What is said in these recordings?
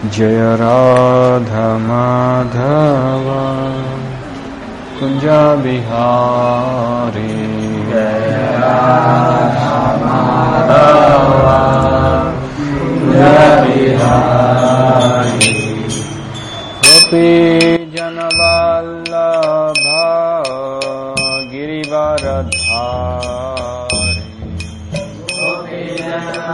जय राधमाधव कुञ्जा बिहारी जय गोपी जनवल्लभ गिरिवरधारी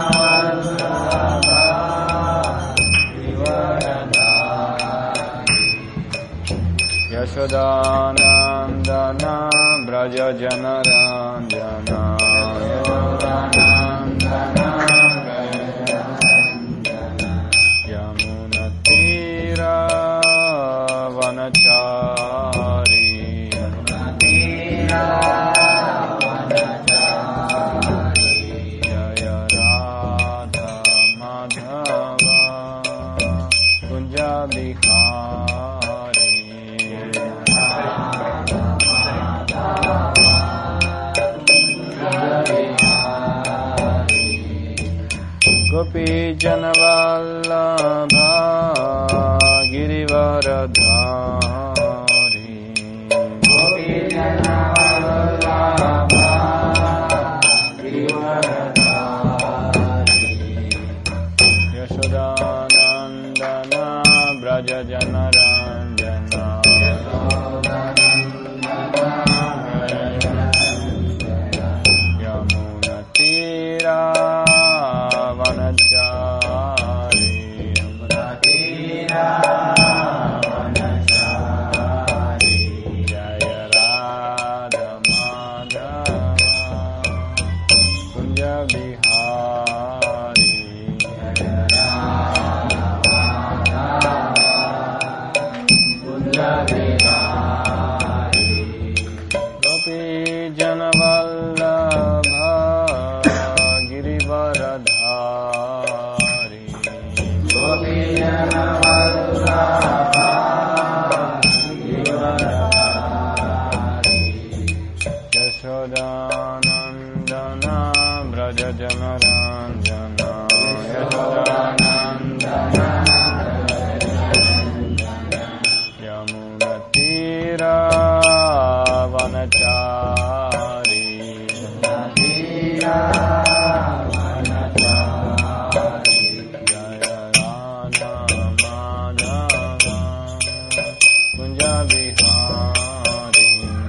यशोदानन्दन व्रज जनरञ्जन यमुनतीरावनचारी जय राधा माधव कुञ्ज बिहारी गोपीजनवल्लभ गिरिवरधारी यशोदानन्दन व्रज जनरञ्जन यमुनतीरावनचारी जय राधमाधव कुञ्ज बिहारी गोपी जनवल्लभ गिरिवरधारी यशोदानन्दन व्रज जनरञ्जन यशोदानन्दन यमुनतीरावनचारी जय राधा माधव कुञ्ज बिहारी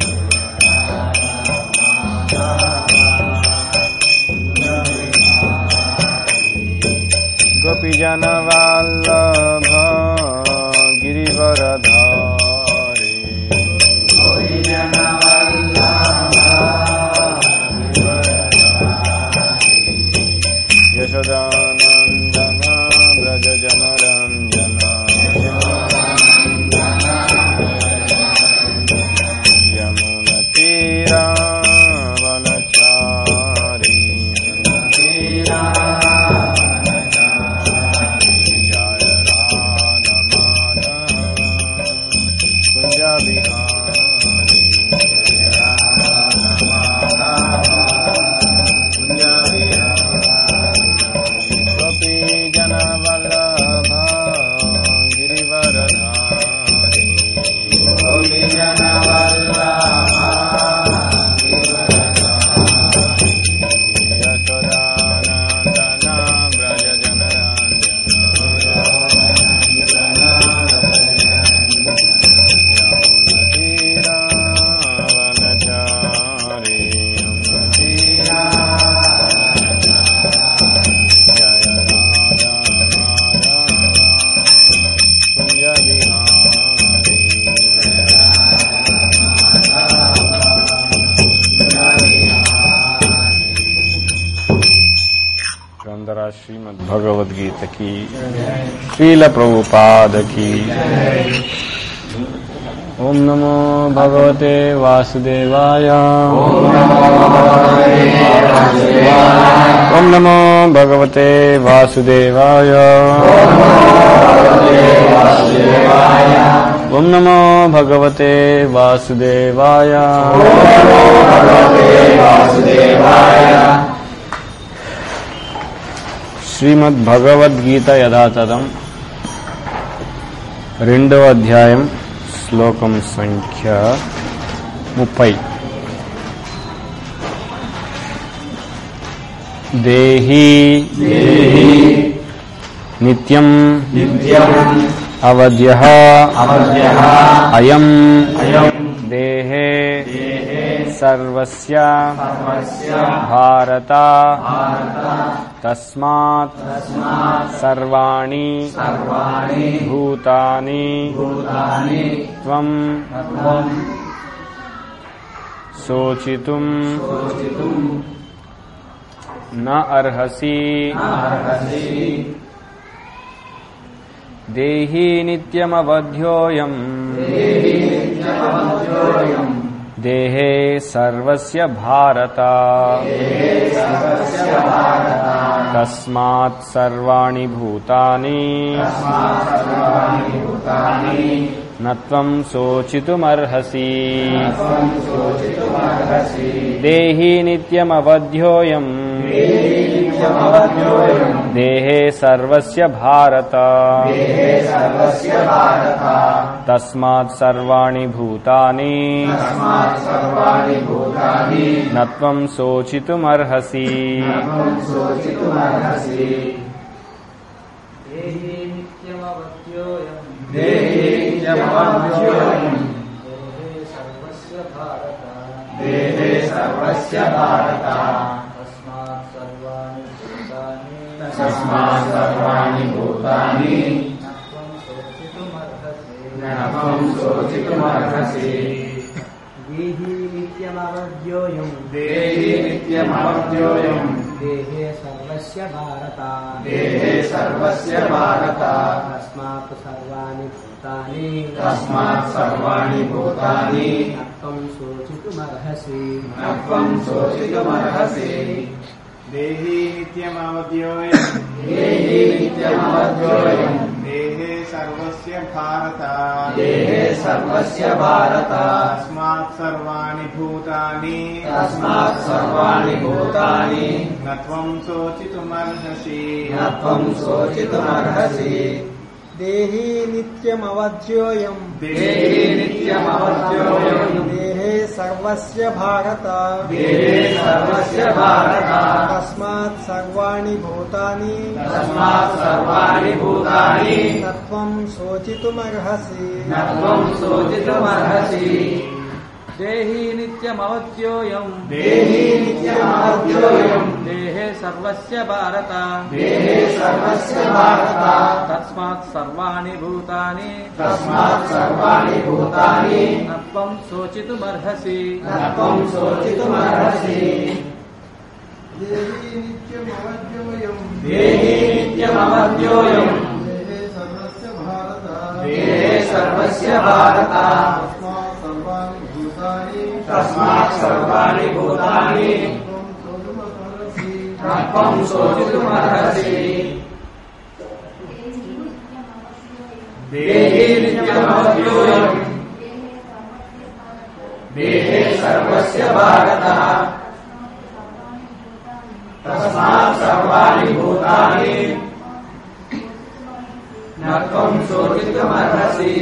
गोपीजनवल्लभ गिरिवरधारी यशोदानन्दन व्रज जनरञ्जन यमुनतीरावनचारी जय राधमाधव कुञ्ज बिहारी गोपी जनवल्लभ गिरिवरधारी यशोदानन्दन व्रज यमुनतीरावनचारी जय राधा कुञ्ज बिहारी ग्रंथरा श्रीमद भगवद गीता की श्रील प्रभुपाद की ओम नमो भगवते वासुदेवाय ओम नमो भगवते वासुदेवाय ओम नमो भगवते वासुदेवाय శ్రీమద్భగవద్గీత యథాతథం రెండవ అధ్యాయం శ్లోకం సంఖ్య ముప్పై దేహి నిత్యం అవధ్య అయం దేహే సర్వస్య భారత తస్మాత్ సర్వాణి భూతాని త్వం శోచితుం న అర్హసి దేహీ నిత్యమవధ్యోయం దేహే సర్వస్య భారత తస్మాత్ సర్వాణి భూతాని నత్వం శోచితుమర్హసి దేహీ నిత్యమవధ్యోయం దేహే సర్వస్య భారత తస్మాత్ సర్వాణి భూతాని నత్వం శోచితుమర్హసి దేహి నిత్యమవధ్యోయం దేహేయమవధ్యోయం దేహే సర్వస్య భారత దేహే సర్వస్య భారత తస్మాత్ సర్వాణి భూతాని తస్మాత్ సర్వాణి భూతాని నత్వం శోచితుమర్హసి నత్వం శోచితుమర్హసి దేహి నిత్యమవధ్యోయం దేహి నిత్యమవధ్యోయం దేహే సర్వస్య భారత దేహే సర్వస్య భారత తస్మాత్ సర్వాణి భూతాని తస్మాత్ సర్వాణి భూతాని నత్వం శోచితుమర్హసి నత్వం శోచితుమర్హసి దేహీ నిత్యమవద్యోయం దేహి నిత్యమవధ్యోయం దేహే సర్వస్య భారత దేహే సర్వస్య భారత తస్మాత్ సర్వాణి భూతాని తస్మాత్ సర్వాణి భూతాని నత్వం శోచితుమర్హసి నత్వం శోచితుమర్హసి దేహి నిత్యమవధ్యోయం దేహి నిత్యమవధ్యోయం దేహే సర్వస్య భారత దేహే సర్వస్య భారత తస్మాత్ సర్వాణి భూతాని తస్మాత్ సర్వాణి భూతాని తత్వం శోచితుమర్హసి నత్వం శోచితుమర్హసి దేహి నిత్యమవధ్యోయం దేహి నిత్యమవధ్యోయం దేహే సర్వస్య భారత దేహే సర్వస్య భారత తస్మాత్ సర్వాణి భూతాని తస్మాత్ సర్వాణి భూతాని నత్వం శోచితుమర్హసి నత్వం శోచితుమర్హసి దేహి నిత్యమవధ్యోయం దేహి నిత్యమవధ్యోయం దేహే సర్వస్య భారత దేహే సర్వస్య భారత తస్మాత్ సర్వాణి భూతాని తస్మాత్ సర్వాణి భూతాని నత్వం శోచితుమర్హసి దేహి నిత్యమవధ్యోయం దేహే సర్వస్య భారత తస్మాత్ సర్వాణి భూతాని నత్వం శోచితుమర్హసి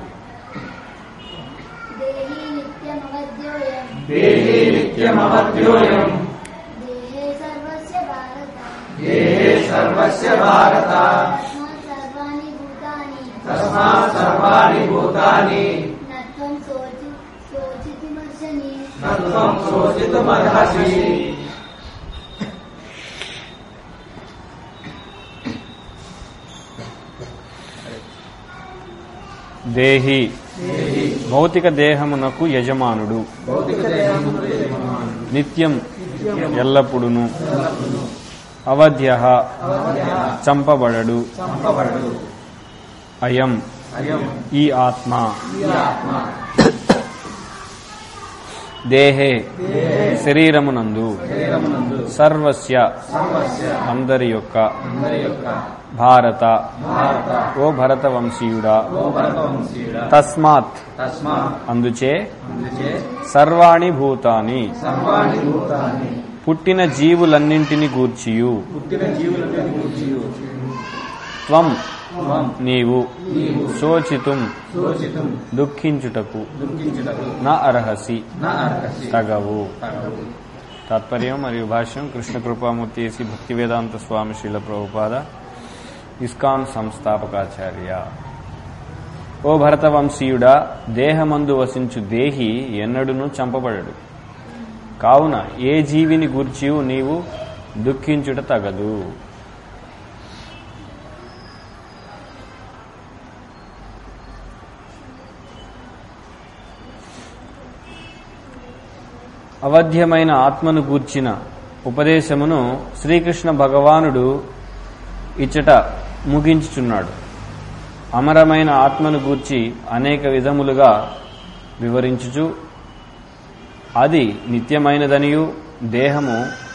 దేహి నిత్యమవద్యోయం దేహి నిత్యమవధ్యోయం దేహే సర్వస్య భారత దేహే సర్వస్య భారత తస్మాత్ సర్వాణి భూతాని తస్మాత్ సర్వాణి భూతాని నత్వం శోచి శోచితుమర్శని నత్వం శోచితుమర్హసి దేహి భౌతిక దేహమునకు యజమానుడు భౌతిక దేహమునకు యజమానుడు. నిత్యం ఎల్లప్పుడును అవధ్య చంపబడడు చంపబడడు అయం అయం ఈ ఆత్మ ఈ ఆత్మ దేహే శరీరమునందు శరీరమునందు సర్వస్య సర్వస్య అందరి యొక్క అందరి యొక్క భారత భారత ఓ భరతవంశీయుడా ఓ భరతవంశీయుడ తస్మాత్ తస్మాత్ అందుచే అందుచే సర్వాణి భూతాని సర్వాణి భూతాన్ని పుట్టిన జీవులన్నింటిని గూర్చియు పుట్టిన జీవులను గూర్చియు త్వం త్వం నీవు నీవు శోచితుం శోచితుం దుఃఖించుటకు దుఃఖించుటకు నా అర్హసి నా అర్హసి తగవు తగవు. తాత్పర్యం మరియు భాష్యం కృష్ణ కృపామూర్తి శ్రీ భక్తి వేదాంత స్వామి శ్రీల ప్రభుపాద ఇస్కాన్ సంస్థాపకాచార్య ఓ భరతవంశీయుడా దేహమందు వసించు దేహి ఎన్నడును చంపబడడు కావున ఏ జీవిని గూర్చియు నీవు దుఃఖించుట తగదు అవధ్యమైన ఆత్మను గూర్చిన ఉపదేశమును శ్రీకృష్ణ భగవానుడు ఇచ్చట ముగించుచున్నాడు అమరమైన ఆత్మను గూర్చి అనేక విధములుగా వివరించుచు అది నిత్యమైనదనియు దేహము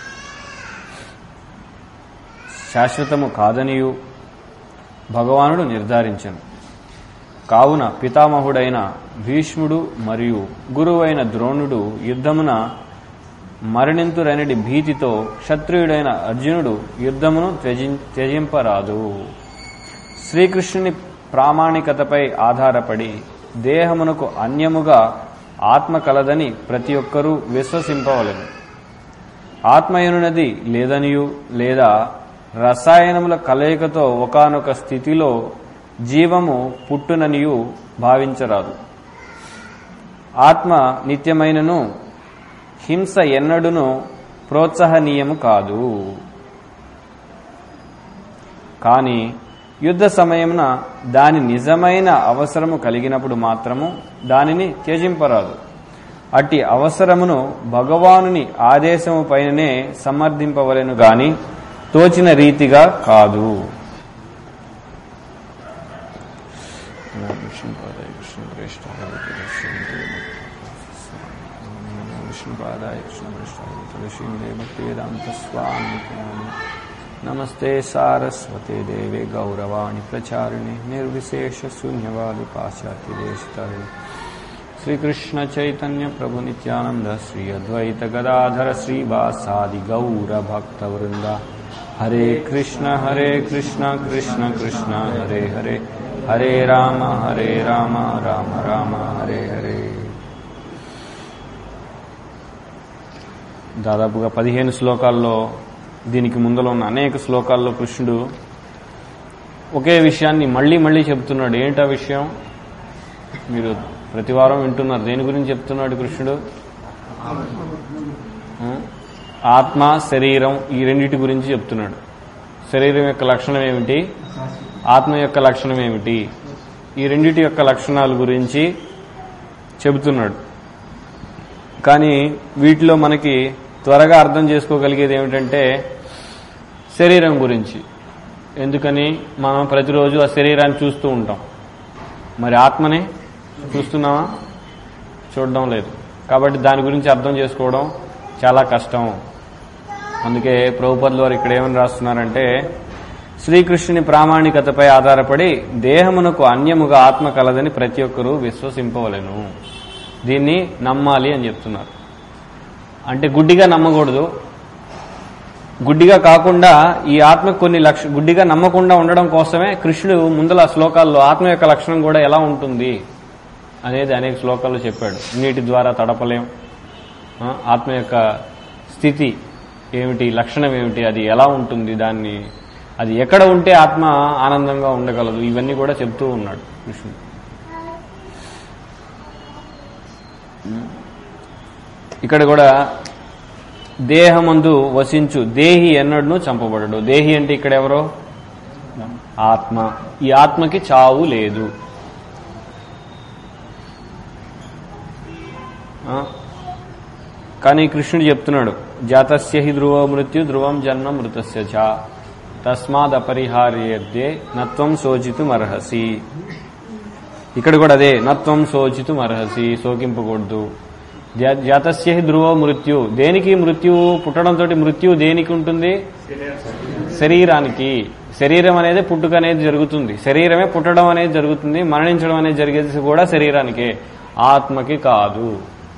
శాశ్వతము కాదనియు భగవానుడు నిర్ధారించను కావున పితామహుడైన భీష్ముడు మరియు గురువైన ద్రోణుడు యుద్ధమున మరణింతురనడి భీతితో క్షత్రియుడైన అర్జునుడు యుద్ధమును త్యజిం- త్యజింపరాదు శ్రీకృష్ణుని ప్రామాణికతపై ఆధారపడి దేహమునకు అన్యముగా ఆత్మ కలదని ప్రతి ఒక్కరూ విశ్వసింపవలెను ఆత్మయనున్నది లేదనియు లేదా రసాయనముల కలయికతో ఒకానొక స్థితిలో జీవము పుట్టుననియు భావించరాదు ఆత్మ నిత్యమైనను హింస ఎన్నడును ప్రోత్సాహనీయము కాదు కానీ యుద్ధ సమయమున దాని నిజమైన అవసరము కలిగినప్పుడు మాత్రము దానిని త్యజింపరాదు అట్టి అవసరమును భగవానుని ఆదేశము పైననే సమర్థింపవలెను గాని తోచిన రీతిగా కాదు విష్ణుపాదాయ కృష్ణపృష్ఠాయ భక్తివేదాంత స్వామి నమస్తే సారస్వతే దేవే గౌరవాణి ప్రచారిణి నిర్విశేష శూన్యవాది పాశ్చాత్య దేశతారిణి శ్రీకృష్ణ చైతన్య ప్రభు నిత్యానంద శ్రీ అద్వైత గదాధర శ్రీవాసాది గౌర భక్త వృంద హరే కృష్ణ హరే కృష్ణ కృష్ణ కృష్ణ హరే హరే హరే రామ హరే రామ రామ రామ హరే హరే దాదాపుగా పదిహేను శ్లోకాల్లో దీనికి ముందర ఉన్న అనేక శ్లోకాల్లో కృష్ణుడు ఒకే విషయాన్ని మళ్ళీ మళ్ళీ చెప్తున్నాడు ఏంటా విషయం మీరు ప్రతి వారం వింటున్నారు దేని గురించి చెప్తున్నాడు కృష్ణుడు ఆ? ఆత్మ శరీరం ఈ రెండిటి గురించి చెప్తున్నాడు శరీరం యొక్క లక్షణం ఏమిటి ఆత్మ యొక్క లక్షణం ఏమిటి ఈ రెండిటి యొక్క లక్షణాల గురించి చెబుతున్నాడు కానీ వీటిలో మనకి త్వరగా అర్థం చేసుకోగలిగేది ఏమిటంటే శరీరం గురించి ఎందుకని మనం ప్రతిరోజు ఆ శరీరాన్ని చూస్తూ ఉంటాం మరి ఆత్మని చూస్తున్నామా చూడడం లేదు కాబట్టి దాని గురించి అర్థం చేసుకోవడం చాలా కష్టం అందుకే ప్రభుపదులు వారు ఇక్కడ ఏమని రాస్తున్నారంటే శ్రీకృష్ణుని ప్రామాణికతపై ఆధారపడి దేహమునకు అన్యముగా ఆత్మ కలదని ప్రతి ఒక్కరూ విశ్వసింపవలెను దీన్ని నమ్మాలి అని చెప్తున్నారు అంటే గుడ్డిగా నమ్మకూడదు గుడ్డిగా కాకుండా ఈ ఆత్మ కొన్ని లక్ష గుడ్డిగా నమ్మకుండా ఉండడం కోసమే కృష్ణుడు ముందల శ్లోకాల్లో ఆత్మ యొక్క లక్షణం కూడా ఎలా ఉంటుంది అనేది అనేక శ్లోకాల్లో చెప్పాడు నీటి ద్వారా తడపలేం ఆ, ఆత్మ యొక్క స్థితి ఏమిటి లక్షణం ఏమిటి అది ఎలా ఉంటుంది దాన్ని అది ఎక్కడ ఉంటే ఆత్మ ఆనందంగా ఉండగలదు ఇవన్నీ కూడా చెప్తూ ఉన్నాడు కృష్ణుడు ఇక్కడ కూడా దేహమందు వసించు దేహి ఎన్నడను చంపబడడు దేహి అంటే ఇక్కడ ఎవరో ఆత్మ ఈ ఆత్మకి చావు లేదు ఆ? కానీ కృష్ణుడు చెప్తున్నాడు జాతస్య హి ధ్రువ మృత్యు ధ్రువం జన్మ మృతస్య చ తస్మాద్ అపరిహార్యద్దే నత్వం శోచితుం అర్హసి ఇక్కడ కూడా అదే నత్వం శోచితుం అర్హసి శోకింపకూడదు జా- జాతస్య హి ధ్రువ మృత్యు దేనికి మృత్యువు పుట్టడంతో మృత్యువు దేనికి ఉంటుంది శరీరానికి శరీరం అనేది పుట్టుక అనేది జరుగుతుంది శరీరమే పుట్టడం అనేది జరుగుతుంది మరణించడం అనేది జరిగేది కూడా శరీరానికే ఆత్మకి కాదు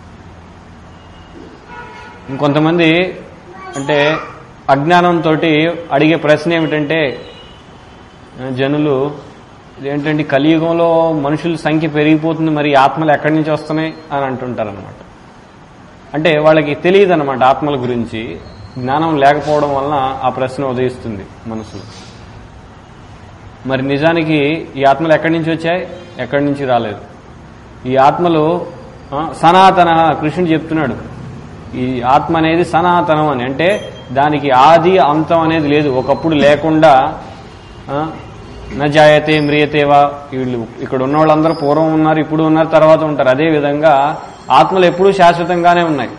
ఇంకొంతమంది అంటే అజ్ఞానంతో అడిగే ప్రశ్న ఏమిటంటే ఆ, జనులు ఇదేంటంటే కలియుగంలో మనుషుల సంఖ్య పెరిగిపోతుంది మరి ఆత్మలు ఎక్కడి నుంచి వస్తున్నాయి అని అంటుంటారు అనమాట అంటే వాళ్ళకి తెలియదు అనమాట ఆత్మల గురించి జ్ఞానం లేకపోవడం వలన ఆ ప్రశ్న ఉదయిస్తుంది మనసులో మరి నిజానికి ఈ ఆత్మలు ఎక్కడి నుంచి వచ్చాయి ఎక్కడి నుంచి రాలేదు ఈ ఆత్మలు ఆ, సనాతన కృష్ణుడు చెప్తున్నాడు ఈ ఆత్మ అనేది సనాతనం అని అంటే దానికి ఆది అంతం అనేది లేదు ఒకప్పుడు లేకుండా ఆ, న జాయతే మ్రియతేవా వీళ్ళు ఇక్కడ ఉన్న వాళ్ళందరూ పూర్వం ఉన్నారు ఇప్పుడు ఉన్నారు తర్వాత ఉంటారు అదే విధంగా ఆత్మలు ఎప్పుడూ శాశ్వతంగానే ఉన్నాయి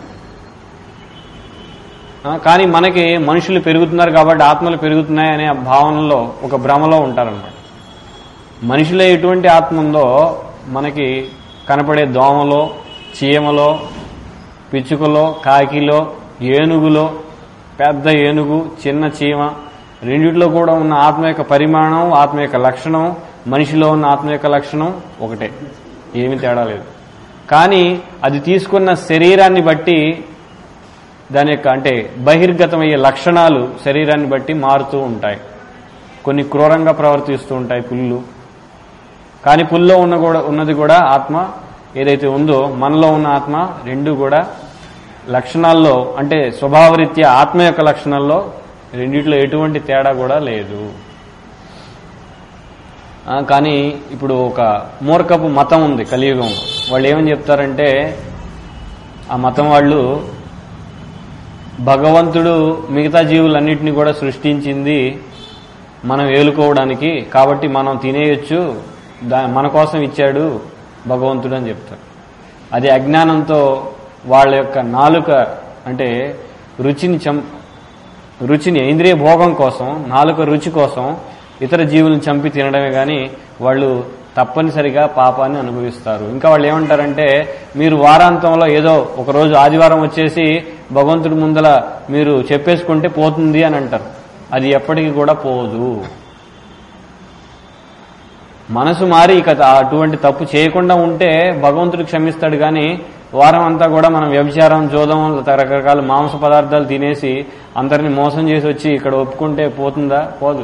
ఆ, కానీ మనకి మనుషులు పెరుగుతున్నారు కాబట్టి ఆత్మలు పెరుగుతున్నాయి అనే భావనలో ఒక భ్రమలో ఉంటారన్నమాట మనిషిలో ఎటువంటి ఆత్మ ఉందో మనకి కనపడే దోమలో చీమలో పిచ్చుకలో కాకిలో ఏనుగులో పెద్ద ఏనుగు చిన్న చీమ రెండిట్లో కూడా ఉన్న ఆత్మ యొక్క పరిమాణం ఆత్మ యొక్క లక్షణం మనిషిలో ఉన్న ఆత్మ యొక్క లక్షణం ఒకటే ఏమీ తేడా లేదు కానీ అది తీసుకున్న శరీరాన్ని బట్టి దాని యొక్క అంటే బహిర్గతమయ్యే లక్షణాలు శరీరాన్ని బట్టి మారుతూ ఉంటాయి కొన్ని క్రూరంగా ప్రవర్తిస్తూ ఉంటాయి పుల్లు కానీ పుల్లో ఉన్న కూడా ఉన్నది కూడా ఆత్మ ఏదైతే ఉందో మనలో ఉన్న ఆత్మ రెండు కూడా లక్షణాల్లో అంటే స్వభావరీత్యా ఆత్మ యొక్క లక్షణాల్లో రెండిట్లో ఎటువంటి తేడా కూడా లేదు ఆ, కానీ ఇప్పుడు ఒక మూర్ఖపు మతం ఉంది కలియుగం వాళ్ళు ఏమని చెప్తారంటే ఆ మతం వాళ్ళు భగవంతుడు మిగతా జీవులన్నింటినీ కూడా సృష్టించింది మనం ఏలుకోవడానికి కాబట్టి మనం తినేయొచ్చు దా మన కోసం ఇచ్చాడు భగవంతుడు అని చెప్తారు అది అజ్ఞానంతో వాళ్ళ యొక్క నాలుక అంటే రుచిని చం రుచిని ఇంద్రియ భోగం కోసం నాలుక రుచి కోసం ఇతర జీవులను చంపి తినడమే కానీ వాళ్ళు తప్పనిసరిగా పాపాన్ని అనుభవిస్తారు ఇంకా వాళ్ళు ఏమంటారంటే మీరు వారాంతంలో ఏదో ఒక రోజు ఆదివారం వచ్చేసి భగవంతుడి ముందల మీరు చెప్పేసుకుంటే పోతుంది అని అంటారు అది ఎప్పటికీ కూడా పోదు మనసు మారి ఇక అటువంటి తప్పు చేయకుండా ఉంటే భగవంతుడు క్షమిస్తాడు కానీ వారం అంతా కూడా మనం వ్యభిచారం జోదం రకరకాల మాంస పదార్థాలు తినేసి అందరిని మోసం చేసి వచ్చి ఇక్కడ ఒప్పుకుంటే పోతుందా పోదు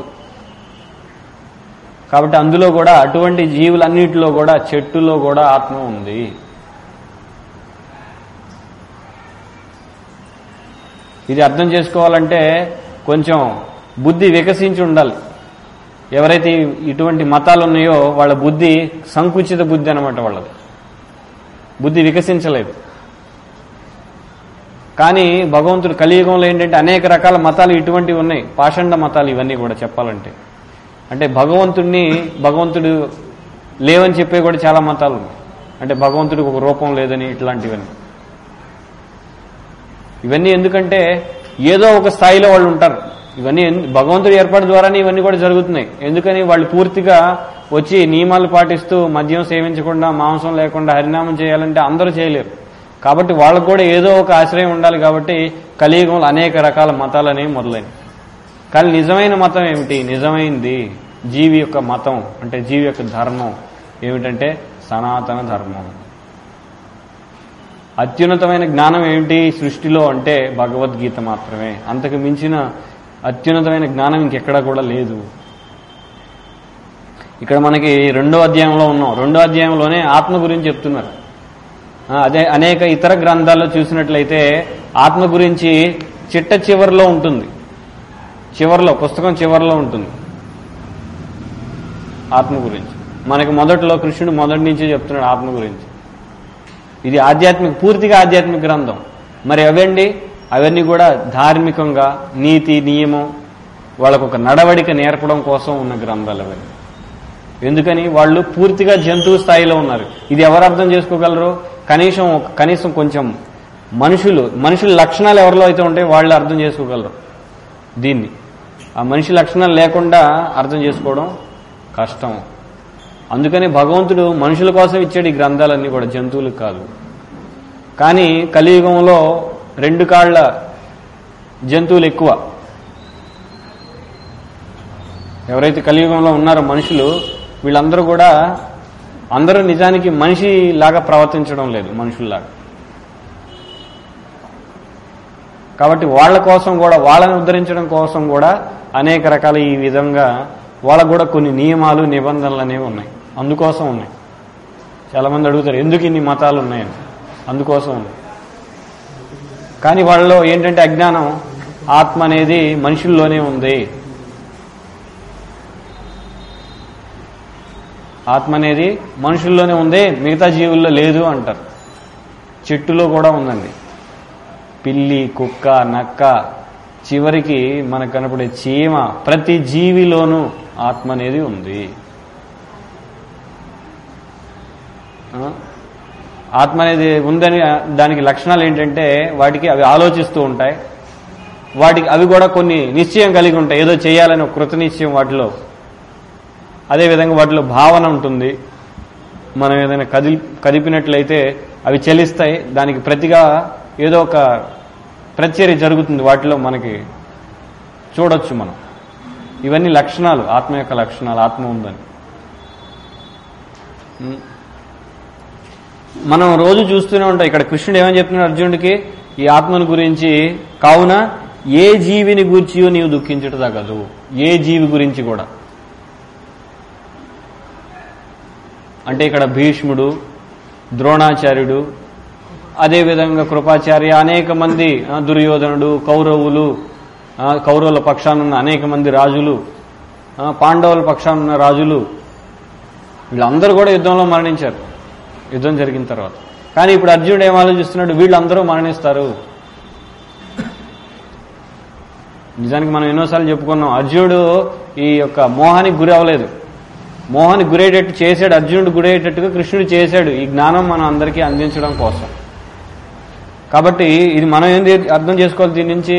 కాబట్టి అందులో కూడా అటువంటి జీవులన్నిటిలో కూడా చెట్టులో కూడా ఆత్మ ఉంది ఇది అర్థం చేసుకోవాలంటే కొంచెం బుద్ధి వికసించి ఉండాలి ఎవరైతే ఇటువంటి మతాలు ఉన్నాయో వాళ్ళ బుద్ధి సంకుచిత బుద్ధి అనమాట వాళ్ళది బుద్ధి వికసించలేదు కానీ భగవంతుడు కలియుగంలో ఏంటంటే అనేక రకాల మతాలు ఇటువంటివి ఉన్నాయి పాషండ మతాలు ఇవన్నీ కూడా చెప్పాలంటే అంటే భగవంతుడిని భగవంతుడు లేవని చెప్పే కూడా చాలా మతాలు ఉన్నాయి అంటే భగవంతుడికి ఒక రూపం లేదని ఇట్లాంటివన్నీ ఇవన్నీ ఎందుకంటే ఏదో ఒక స్థాయిలో వాళ్ళు ఉంటారు ఇవన్నీ ఎందు- భగవంతుడి ఏర్పాటు ద్వారానే ఇవన్నీ కూడా జరుగుతున్నాయి ఎందుకని వాళ్ళు పూర్తిగా వచ్చి నియమాలు పాటిస్తూ మద్యం సేవించకుండా మాంసం లేకుండా హరినామం చేయాలంటే అందరూ చేయలేరు కాబట్టి వాళ్ళకు కూడా ఏదో ఒక ఆశ్రయం ఉండాలి కాబట్టి కలియుగంలో అనేక రకాల మతాలు అనేవి మొదలైనవి కానీ నిజమైన మతం ఏమిటి నిజమైంది జీవి యొక్క మతం అంటే జీవి యొక్క ధర్మం ఏమిటంటే సనాతన ధర్మం అత్యున్నతమైన జ్ఞానం ఏమిటి ఈ సృష్టిలో అంటే భగవద్గీత మాత్రమే అంతకు మించిన అత్యున్నతమైన జ్ఞానం ఇంకెక్కడా కూడా లేదు ఇక్కడ మనకి రెండో అధ్యాయంలో ఉన్నాం రెండో అధ్యాయంలోనే ఆత్మ గురించి చెప్తున్నారు ఆ, అదే అనేక ఇతర గ్రంథాల్లో చూసినట్లయితే ఆత్మ గురించి చిట్ట చివరిలో ఉంటుంది చివరిలో పుస్తకం చివరిలో ఉంటుంది ఆత్మ గురించి మనకి మొదట్లో కృష్ణుడు మొదటి నుంచే చెప్తున్నాడు ఆత్మ గురించి ఇది ఆధ్యాత్మిక పూర్తిగా ఆధ్యాత్మిక గ్రంథం మరి అవండి అవన్నీ కూడా ధార్మికంగా నీతి నియమం వాళ్ళకు ఒక నడవడిక నేర్పడం కోసం ఉన్న గ్రంథాలు అవన్నీ ఎందుకని వాళ్ళు పూర్తిగా జంతువు స్థాయిలో ఉన్నారు ఇది ఎవరు అర్థం చేసుకోగలరు కనీసం ఒక- కనీసం కొంచెం మనుషులు మనుషుల లక్షణాలు ఎవరిలో అయితే ఉంటాయో వాళ్ళు అర్థం చేసుకోగలరు దీన్ని ఆ మనిషి లక్షణాలు లేకుండా అర్థం చేసుకోవడం కష్టం అందుకని భగవంతుడు మనుషుల కోసం ఇచ్చాడు ఈ గ్రంథాలన్నీ కూడా జంతువులకు కాదు కానీ కలియుగంలో రెండు కాళ్ళ జంతువులు ఎక్కువ ఎవరైతే కలియుగంలో ఉన్నారో మనుషులు వీళ్ళందరూ కూడా అందరూ నిజానికి మనిషి లాగా ప్రవర్తించడం లేదు మనుషుల్లాగా కాబట్టి వాళ్ళ కోసం కూడా వాళ్ళని ఉద్ధరించడం కోసం కూడా అనేక రకాల ఈ విధంగా వాళ్ళకు కూడా కొన్ని నియమాలు నిబంధనలు అనేవి ఉన్నాయి అందుకోసం ఉన్నాయి చాలామంది అడుగుతారు ఎందుకు ఇన్ని మతాలు ఉన్నాయని అందుకోసం ఉన్నాయి కానీ వాళ్ళలో ఏంటంటే అజ్ఞానం ఆత్మ అనేది మనుషుల్లోనే ఉంది ఆత్మ అనేది మనుషుల్లోనే ఉంది మిగతా జీవుల్లో లేదు అంటారు చెట్టులో కూడా ఉందండి పిల్లి కుక్క నక్క చివరికి మనకు కనపడే చీమ ప్రతి జీవిలోనూ ఆత్మ అనేది ఉంది ఆ? ఆత్మ అనేది ఉందని దానికి లక్షణాలు ఏంటంటే వాటికి అవి ఆలోచిస్తూ ఉంటాయి వాటికి అవి కూడా కొన్ని నిశ్చయం కలిగి ఉంటాయి ఏదో చేయాలని ఒక కృత నిశ్చయం వాటిలో అదేవిధంగా వాటిలో భావన ఉంటుంది మనం ఏదైనా కది కదిపినట్లయితే అవి చెలిస్తాయి దానికి ప్రతిగా ఏదో ఒక ప్రత్యర్య జరుగుతుంది వాటిలో మనకి చూడొచ్చు మనం ఇవన్నీ లక్షణాలు ఆత్మ యొక్క లక్షణాలు ఆత్మ ఉందని ఉం. మనం రోజు చూస్తూనే ఉంటాం ఇక్కడ కృష్ణుడు ఏమని చెప్తున్నాడు అర్జునుడికి ఈ ఆత్మను గురించి కావున ఏ జీవిని గూర్చి నీవు దుఃఖించుట తగదు ఏ జీవి గురించి కూడా అంటే ఇక్కడ భీష్ముడు ద్రోణాచార్యుడు అదేవిధంగా కృపాచార్య అనేక మంది ఆ, దుర్యోధనుడు కౌరవులు ఆ, కౌరవుల పక్షానున్న అనేక మంది రాజులు ఆ, పాండవుల పక్షానున్న రాజులు వీళ్ళందరూ కూడా యుద్ధంలో మరణించారు యుద్ధం జరిగిన తర్వాత కానీ ఇప్పుడు అర్జునుడు ఏం ఆలోచిస్తున్నాడు వీళ్ళందరూ మరణిస్తారు నిజానికి మనం ఎన్నోసార్లు చెప్పుకున్నాం అర్జునుడు ఈ యొక్క మోహానికి గురి అవ్వలేదు మోహానికి గురయ్యేటట్టు చేశాడు అర్జునుడు గురయ్యేటట్టుగా కృష్ణుడు చేశాడు ఈ జ్ఞానం మనం అందరికీ అందించడం కోసం కాబట్టి ఇది మనం ఏంది అర్థం చేసుకోవాలి దీని నుంచి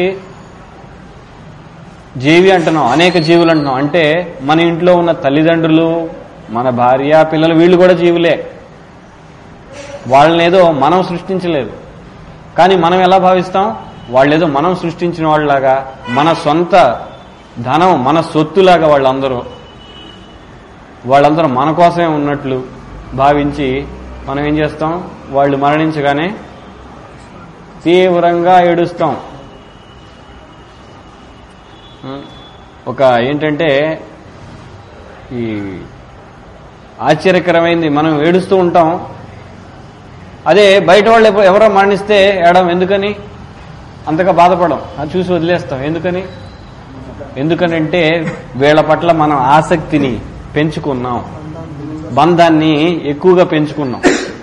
జీవి అంటున్నాం అనేక జీవులు అంటున్నాం అంటే మన ఇంట్లో ఉన్న తల్లిదండ్రులు మన భార్య పిల్లలు వీళ్ళు కూడా జీవులే వాళ్ళని ఏదో మనం సృష్టించలేదు కానీ మనం ఎలా భావిస్తాం వాళ్ళేదో మనం సృష్టించిన వాళ్ళలాగా మన సొంత ధనం మన సొత్తులాగా వాళ్ళందరూ వాళ్ళందరూ మన కోసమే ఉన్నట్లు భావించి మనం ఏం చేస్తాం వాళ్ళు మరణించగానే తీవ్రంగా ఏడుస్తాం ఉం. ఒక ఏంటంటే ఈ ఆశ్చర్యకరమైంది మనం ఏడుస్తూ ఉంటాం అదే బయట వాళ్ళు ఎవ- ఎవరో మరణిస్తే ఏడం ఎందుకని అంతగా బాధపడం అది చూసి వదిలేస్తాం ఎందుకని ఎందుకనంటే వీళ్ళ పట్ల మనం ఆసక్తిని పెంచుకున్నాం బంధాన్ని ఎక్కువగా పెంచుకున్నాం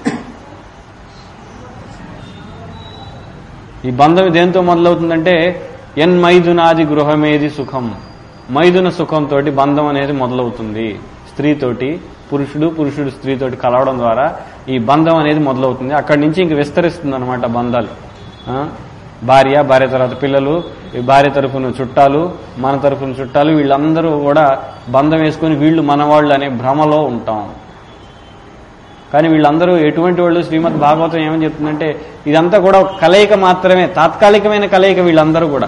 ఈ బంధం దేంతో మొదలవుతుందంటే ఎన్ మైదునాది గృహమేది సుఖం మైదున సుఖంతో బంధం అనేది మొదలవుతుంది స్త్రీతోటి పురుషుడు పురుషుడు స్త్రీతోటి కలవడం ద్వారా ఈ బంధం అనేది మొదలవుతుంది అక్కడి నుంచి ఇంక విస్తరిస్తుంది అనమాట బంధాలు ఆ? భార్య భార్య తర్వాత పిల్లలు ఈ భార్య తరఫున చుట్టాలు మన తరఫున చుట్టాలు వీళ్ళందరూ కూడా బంధం వేసుకొని వీళ్ళు మనవాళ్ళు అనే భ్రమలో ఉంటాం కానీ వీళ్ళందరూ ఎటువంటి వాళ్ళు శ్రీమద్ భాగవతం ఏమని చెప్తుందంటే ఇదంతా కూడా ఒక కలయిక మాత్రమే తాత్కాలికమైన కలయిక వీళ్ళందరూ కూడా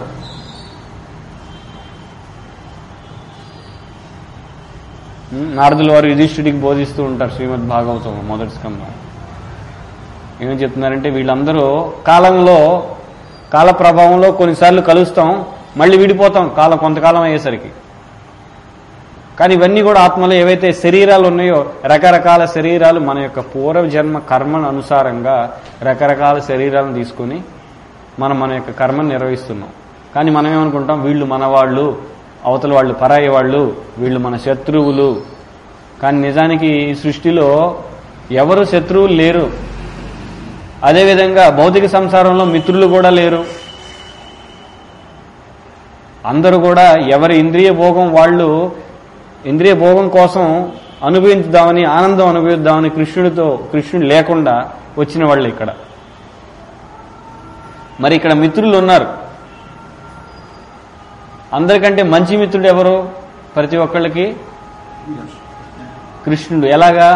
ఉమ్, నారదుల వారు యుధిష్ఠుడికి బోధిస్తూ ఉంటారు శ్రీమద్ భాగవతం మొదటి స్కందం ఏమని చెప్తున్నారంటే వీళ్ళందరూ కాలంలో కాల ప్రభావంలో కొన్నిసార్లు కలుస్తాం మళ్ళీ విడిపోతాం కాలం కొంతకాలం అయ్యేసరికి కానీ ఇవన్నీ కూడా ఆత్మలో ఏవైతే శరీరాలు ఉన్నాయో రకరకాల శరీరాలు మన యొక్క పూర్వజన్మ కర్మను అనుసారంగా రకరకాల శరీరాలను తీసుకొని మనం మన యొక్క కర్మను నిర్వహిస్తున్నాం కానీ మనం ఏమనుకుంటాం వీళ్ళు మన వాళ్ళు అవతల వాళ్ళు పరాయి వాళ్ళు వీళ్ళు మన శత్రువులు కానీ నిజానికి ఈ సృష్టిలో ఎవరు శత్రువులు లేరు అదేవిధంగా భౌతిక సంసారంలో మిత్రులు కూడా లేరు అందరూ కూడా ఎవరి ఇంద్రియ భోగం వాళ్ళు ఇంద్రియ భోగం కోసం అనుభవించుదామని ఆనందం అనుభవిద్దామని కృష్ణుడితో కృష్ణుడు లేకుండా వచ్చిన వాళ్ళు ఇక్కడ మరి ఇక్కడ మిత్రులు ఉన్నారు అందరికంటే మంచి మిత్రుడు ఎవరు ప్రతి ఒక్కళ్ళకి కృష్ణుడు ఎలాగా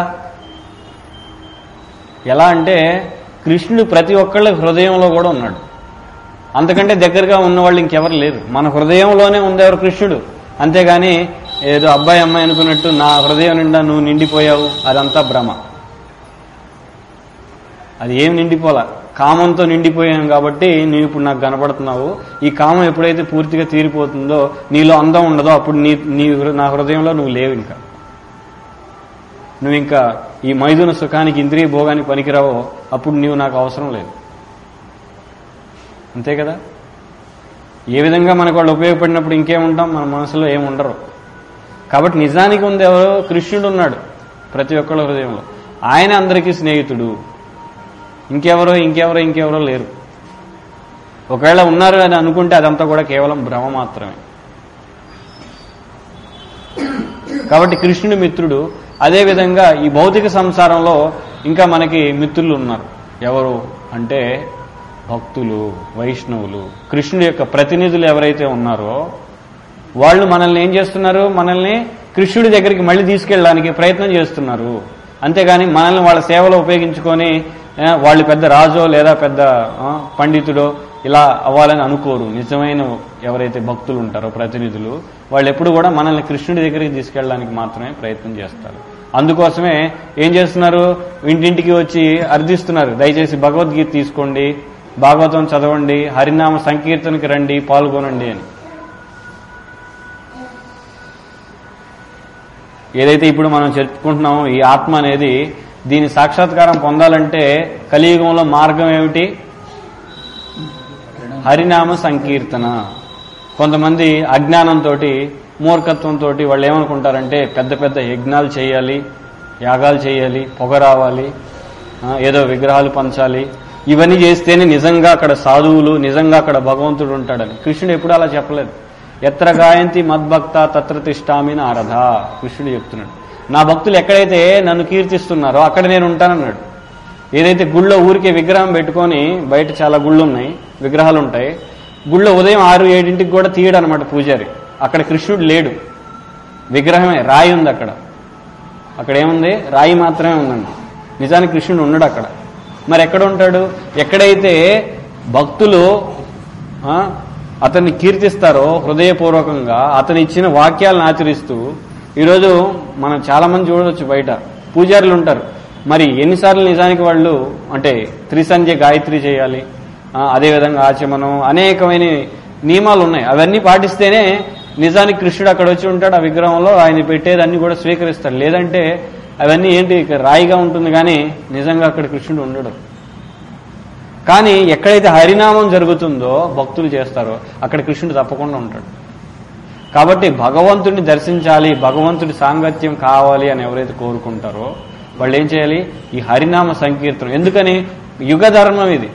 ఎలా అంటే కృష్ణుడు ప్రతి ఒక్కళ్ళ హృదయంలో కూడా ఉన్నాడు అంతకంటే దగ్గరగా ఉన్నవాళ్ళు ఇంకెవరు లేరు మన హృదయంలోనే ఉంది ఎవరు కృష్ణుడు అంతేగాని ఏదో అబ్బాయి అమ్మాయి అనుకున్నట్టు నా హృదయం నిండా నువ్వు నిండిపోయావు అదంతా భ్రమ అది ఏం నిండిపోలా కామంతో నిండిపోయాను కాబట్టి నువ్వు ఇప్పుడు నాకు కనపడుతున్నావు ఈ కామం ఎప్పుడైతే పూర్తిగా తీరిపోతుందో నీలో అందం ఉండదో అప్పుడు నీ నీ హృ- నా హృదయంలో నువ్వు లేవు ఇంకా నువ్వు ఇంకా ఈ మైదున సుఖానికి ఇంద్రియ భోగానికి పనికిరావో అప్పుడు నీవు నాకు అవసరం లేదు అంతే కదా ఏ విధంగా మనకు వాళ్ళు ఉపయోగపడినప్పుడు ఇంకేముంటాం మన మనసులో ఏముండరు కాబట్టి నిజానికి ఉంది ఎవరో కృష్ణుడు ఉన్నాడు ప్రతి ఒక్కళ్ళ హృదయంలో ఆయన అందరికీ స్నేహితుడు ఇంకెవరో ఇంకెవరో ఇంకెవరో లేరు ఒకవేళ ఉన్నారు అని అనుకుంటే అదంతా కూడా కేవలం భ్రమ మాత్రమే కాబట్టి కృష్ణుడి మిత్రుడు అదేవిధంగా ఈ భౌతిక సంసారంలో ఇంకా మనకి మిత్రులు ఉన్నారు ఎవరు అంటే భక్తులు వైష్ణవులు కృష్ణుడి యొక్క ప్రతినిధులు ఎవరైతే ఉన్నారో వాళ్ళు మనల్ని ఏం చేస్తున్నారు మనల్ని కృష్ణుడి దగ్గరికి మళ్ళీ తీసుకెళ్ళడానికి ప్రయత్నం చేస్తున్నారు అంతేగాని మనల్ని వాళ్ళ సేవలో ఉపయోగించుకొని ఆ, వాళ్ళు పెద్ద రాజో లేదా పెద్ద ఆ, పండితుడో ఇలా అవ్వాలని అనుకోరు నిజమైన ఎవరైతే భక్తులు ఉంటారో ప్రతినిధులు వాళ్ళు ఎప్పుడు కూడా మనల్ని కృష్ణుడి దగ్గరికి తీసుకెళ్ళడానికి మాత్రమే ప్రయత్నం చేస్తారు అందుకోసమే ఏం చేస్తున్నారు ఇంటింటికి వచ్చి అర్థిస్తున్నారు దయచేసి భగవద్గీత తీసుకోండి భాగవతం చదవండి హరినామ సంకీర్తనకి రండి పాల్గొనండి అని ఏదైతే ఇప్పుడు మనం చెప్పుకుంటున్నామో ఈ ఆత్మ అనేది దీని సాక్షాత్కారం పొందాలంటే కలియుగంలో మార్గం ఏమిటి హరినామ సంకీర్తన కొంతమంది అజ్ఞానంతో మూర్ఖత్వంతో వాళ్ళు ఏమనుకుంటారంటే పెద్ద పెద్ద యజ్ఞాలు చేయాలి యాగాలు చేయాలి పొగ రావాలి ఆ, ఏదో విగ్రహాలు పంచాలి ఇవన్నీ చేస్తేనే నిజంగా అక్కడ సాధువులు నిజంగా అక్కడ భగవంతుడు ఉంటాడని కృష్ణుడు ఎప్పుడు అలా చెప్పలేదు ఎత్ర గాయంతి మద్భక్త తత్ర తిష్టామి నారథ కృష్ణుడు చెప్తున్నాడు నా భక్తులు ఎక్కడైతే నన్ను కీర్తిస్తున్నారో అక్కడ నేను ఉంటానన్నాడు ఏదైతే గుళ్ళో ఊరికే విగ్రహం పెట్టుకొని బయట చాలా గుళ్ళు ఉన్నాయి విగ్రహాలు ఉంటాయి గుళ్ళో ఉదయం ఆరు ఏడింటికి కూడా తీయడు అనమాట పూజారి అక్కడ కృష్ణుడు లేడు విగ్రహమే రాయి ఉంది అక్కడ అక్కడ ఏముంది రాయి మాత్రమే ఉందండి నిజానికి కృష్ణుడు ఉండడు అక్కడ మరి ఎక్కడ ఉంటాడు ఎక్కడైతే భక్తులు ఆ, అతన్ని కీర్తిస్తారో హృదయపూర్వకంగా అతను ఇచ్చిన వాక్యాలను ఆచరిస్తూ ఈరోజు మనం చాలా మంది చూడవచ్చు బయట పూజారులు ఉంటారు మరి ఎన్నిసార్లు నిజానికి వాళ్ళు అంటే త్రిసంధ్య గాయత్రి చేయాలి ఆ, అదేవిధంగా ఆచమనం అనేకమైన నియమాలు ఉన్నాయి అవన్నీ పాటిస్తేనే నిజానికి కృష్ణుడు అక్కడ వచ్చి ఉంటాడు ఆ విగ్రహంలో ఆయన పెట్టేదన్నీ కూడా స్వీకరిస్తాడు లేదంటే అవన్నీ ఏంటి ఇక రాయిగా ఉంటుంది కానీ నిజంగా అక్కడ కృష్ణుడు ఉండడు కానీ ఎక్కడైతే హరినామం జరుగుతుందో భక్తులు చేస్తారో అక్కడ కృష్ణుడు తప్పకుండా ఉంటాడు కాబట్టి భగవంతుడిని దర్శించాలి భగవంతుడి సాంగత్యం కావాలి అని ఎవరైతే కోరుకుంటారో వాళ్ళు ఏం చేయాలి ఈ హరినామ సంకీర్తనం ఎందుకని యుగ ధర్మం ఇది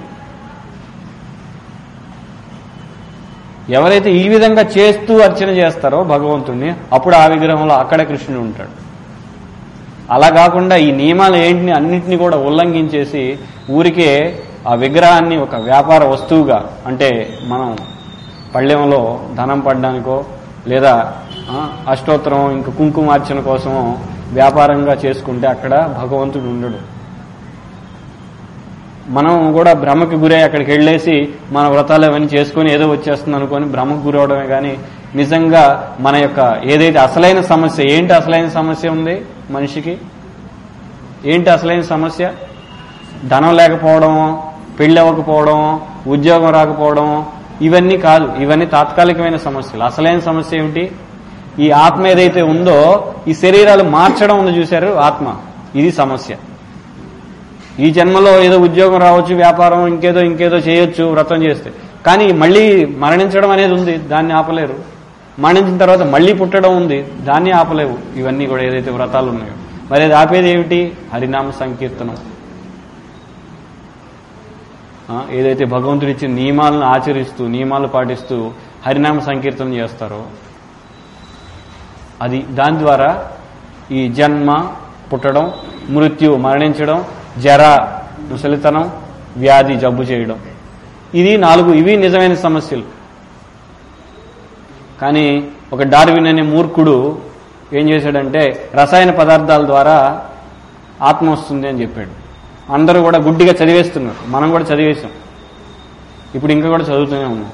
ఎవరైతే ఈ విధంగా చేస్తూ అర్చన చేస్తారో భగవంతుడిని అప్పుడు ఆ విగ్రహంలో అక్కడ కృష్ణుడు ఉంటాడు అలా కాకుండా ఈ నియమాలు ఏంటిని అన్నింటినీ కూడా ఉల్లంఘించేసి ఊరికే ఆ విగ్రహాన్ని ఒక వ్యాపార వస్తువుగా అంటే మనం పళ్ళెంలో ధనం పడడానికో లేదా ఆ, అష్టోత్తరం ఇంకా కుంకుమార్చన కోసమో వ్యాపారంగా చేసుకుంటే అక్కడ భగవంతుడు ఉండడు మనం కూడా భ్రమకి గురై అక్కడికి వెళ్ళేసి మన వ్రతాలు అవన్నీ చేసుకొని ఏదో వచ్చేస్తుంది అనుకొని భ్రమకు గురవడమే కానీ నిజంగా మన యొక్క ఏదైతే అసలైన సమస్య ఏంటి అసలైన సమస్య ఉంది మనిషికి ఏంటి అసలైన సమస్య ధనం లేకపోవడం పెళ్ళి అవ్వకపోవడం ఉద్యోగం రాకపోవడం ఇవన్నీ కాదు ఇవన్నీ తాత్కాలికమైన సమస్యలు అసలైన సమస్య ఏమిటి ఈ ఆత్మ ఏదైతే ఉందో ఈ శరీరాలు మార్చడం ఉంది చూశారు ఆత్మ ఇది సమస్య ఈ జన్మలో ఏదో ఉద్యోగం రావచ్చు వ్యాపారం ఇంకేదో ఇంకేదో చేయొచ్చు వ్రతం చేస్తే కానీ మళ్ళీ మరణించడం అనేది ఉంది దాన్ని ఆపలేరు మరణించిన తర్వాత మళ్ళీ పుట్టడం ఉంది దాన్ని ఆపలేవు ఇవన్నీ కూడా ఏదైతే వ్రతాలు ఉన్నాయో మరి అది ఆపేది ఏమిటి హరినామ సంకీర్తనం ఆ, ఏదైతే భగవంతుడు ఇచ్చిన నియమాలను ఆచరిస్తూ నియమాలు పాటిస్తూ హరినామ సంకీర్తనం చేస్తారో అది దాని ద్వారా ఈ జన్మ పుట్టడం మృత్యు మరణించడం జర ముసలితనం వ్యాధి జబ్బు చేయడం ఇది నాలుగు ఇవి నిజమైన సమస్యలు కానీ ఒక డార్విన్ అనే మూర్ఖుడు ఏం చేశాడంటే రసాయన పదార్థాల ద్వారా ఆత్మ వస్తుంది అని చెప్పాడు అందరూ కూడా గుడ్డిగా చదివేస్తున్నారు మనం కూడా చదివేశాం ఇప్పుడు ఇంకా కూడా చదువుతూనే ఉన్నాం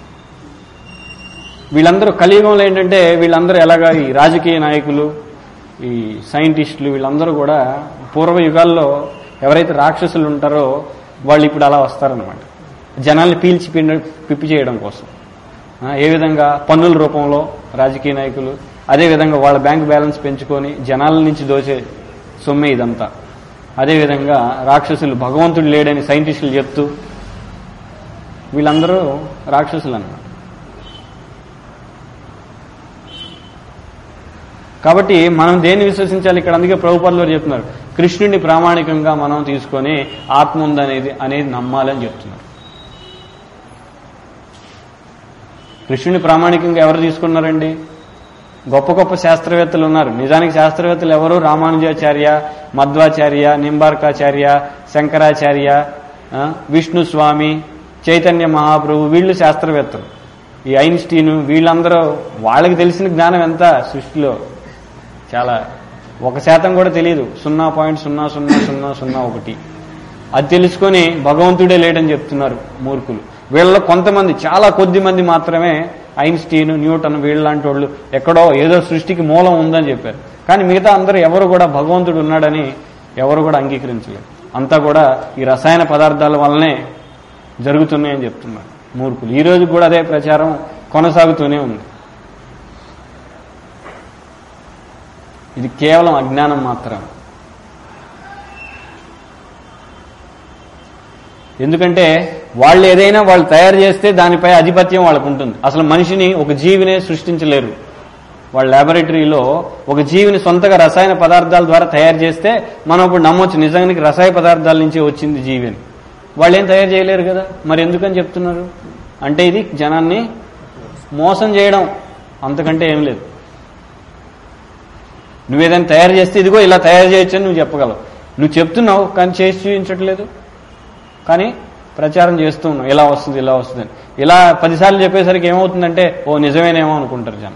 వీళ్ళందరూ కలియుగంలో ఏంటంటే వీళ్ళందరూ ఎలాగా ఈ రాజకీయ నాయకులు ఈ సైంటిస్టులు వీళ్ళందరూ కూడా పూర్వ యుగాల్లో ఎవరైతే రాక్షసులు ఉంటారో వాళ్ళు ఇప్పుడు అలా వస్తారనమాట జనాల్ని పీల్చి పిండ- పిప్పి చేయడం కోసం ఆ, ఏ విధంగా పన్నుల రూపంలో రాజకీయ నాయకులు అదే విధంగా వాళ్ళ బ్యాంక్ బ్యాలెన్స్ పెంచుకొని జనాల నుంచి దోచే సొమ్మే ఇదంతా అదే విధంగా రాక్షసులు భగవంతుడు లేడని సైంటిస్టులు చెప్తూ వీళ్ళందరూ రాక్షసులు అన్నమాట కాబట్టి మనం దేన్ని విశ్వసించాలి ఇక్కడ అందుకే ప్రభుపాదులు వారు చెప్తున్నారు కృష్ణుడిని ప్రామాణికంగా మనం తీసుకొని ఆత్మ ఉందనేది అనేది నమ్మాలని చెప్తున్నారు కృష్ణుని ప్రామాణికంగా ఎవరు తీసుకున్నారండి గొప్ప గొప్ప శాస్త్రవేత్తలు ఉన్నారు నిజానికి శాస్త్రవేత్తలు ఎవరు రామానుజాచార్య మధ్వాచార్య నింబార్కాచార్య శంకరాచార్య ఆ, విష్ణు స్వామి చైతన్య మహాప్రభు వీళ్ళు శాస్త్రవేత్తలు ఈ ఐన్స్టీన్ వీళ్ళందరూ వాళ్ళకి తెలిసిన జ్ఞానం ఎంత సృష్టిలో చాలా ఒక శాతం కూడా తెలియదు సున్నా పాయింట్ సున్నా సున్నా సున్నా సున్నా ఒకటి అది తెలుసుకొని భగవంతుడే లేడని చెప్తున్నారు మూర్ఖులు వీళ్ళలో కొంతమంది చాలా కొద్ది మంది మాత్రమే ఐన్స్టీన్ న్యూటన్ వీళ్ళలాంటి వాళ్ళు ఎక్కడో ఏదో సృష్టికి మూలం ఉందని చెప్పారు కానీ మిగతా అందరూ ఎవరు కూడా భగవంతుడు ఉన్నాడని ఎవరు కూడా అంగీకరించలేదు అంతా కూడా ఈ రసాయన పదార్థాల వల్లనే జరుగుతున్నాయని చెప్తున్నారు మూర్ఖులు ఈ రోజు కూడా అదే ప్రచారం కొనసాగుతూనే ఉంది ఇది కేవలం అజ్ఞానం మాత్రమే ఎందుకంటే వాళ్ళు ఏదైనా వాళ్ళు తయారు చేస్తే దానిపై ఆధిపత్యం వాళ్ళకు ఉంటుంది అసలు మనిషిని ఒక జీవినే సృష్టించలేరు వాళ్ళ ల్యాబొరేటరీలో ఒక జీవిని సొంతగా రసాయన పదార్థాల ద్వారా తయారు చేస్తే మనం ఇప్పుడు నమ్మొచ్చు నిజానికి రసాయన పదార్థాల నుంచి వచ్చింది జీవిని వాళ్ళు ఏం తయారు చేయలేరు కదా మరి ఎందుకని చెప్తున్నారు అంటే ఇది జనాన్ని మోసం చేయడం అంతకంటే ఏం లేదు నువ్వేదైనా తయారు చేస్తే ఇదిగో ఇలా తయారు చేయొచ్చు అని నువ్వు చెప్పగలవు నువ్వు చెప్తున్నావు కానీ చేసి చూపించట్లేదు కానీ ప్రచారం చేస్తూ ఉన్నావు ఇలా వస్తుంది ఇలా వస్తుంది అని ఇలా పదిసార్లు చెప్పేసరికి ఏమవుతుందంటే ఓ నిజమేనేమో అనుకుంటారు జనం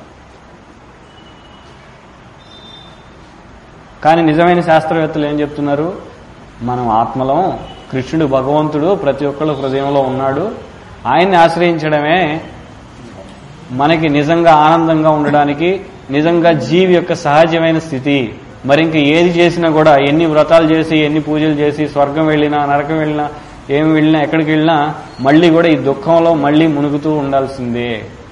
కానీ నిజమైన శాస్త్రవేత్తలు ఏం చెప్తున్నారు మనం ఆత్మలో కృష్ణుడు భగవంతుడు ప్రతి ఒక్కళ్ళ హృదయంలో ఉన్నాడు ఆయన్ని ఆశ్రయించడమే మనకి నిజంగా ఆనందంగా ఉండడానికి నిజంగా జీవి యొక్క సహజమైన స్థితి మరి ఇంకా ఏది చేసినా కూడా ఎన్ని వ్రతాలు చేసి ఎన్ని పూజలు చేసి స్వర్గం వెళ్ళినా నరకం వెళ్ళినా ఏమి వెళ్ళినా ఎక్కడికి వెళ్ళినా మళ్ళీ కూడా ఈ దుఃఖంలో మళ్ళీ మునుగుతూ ఉండాల్సిందే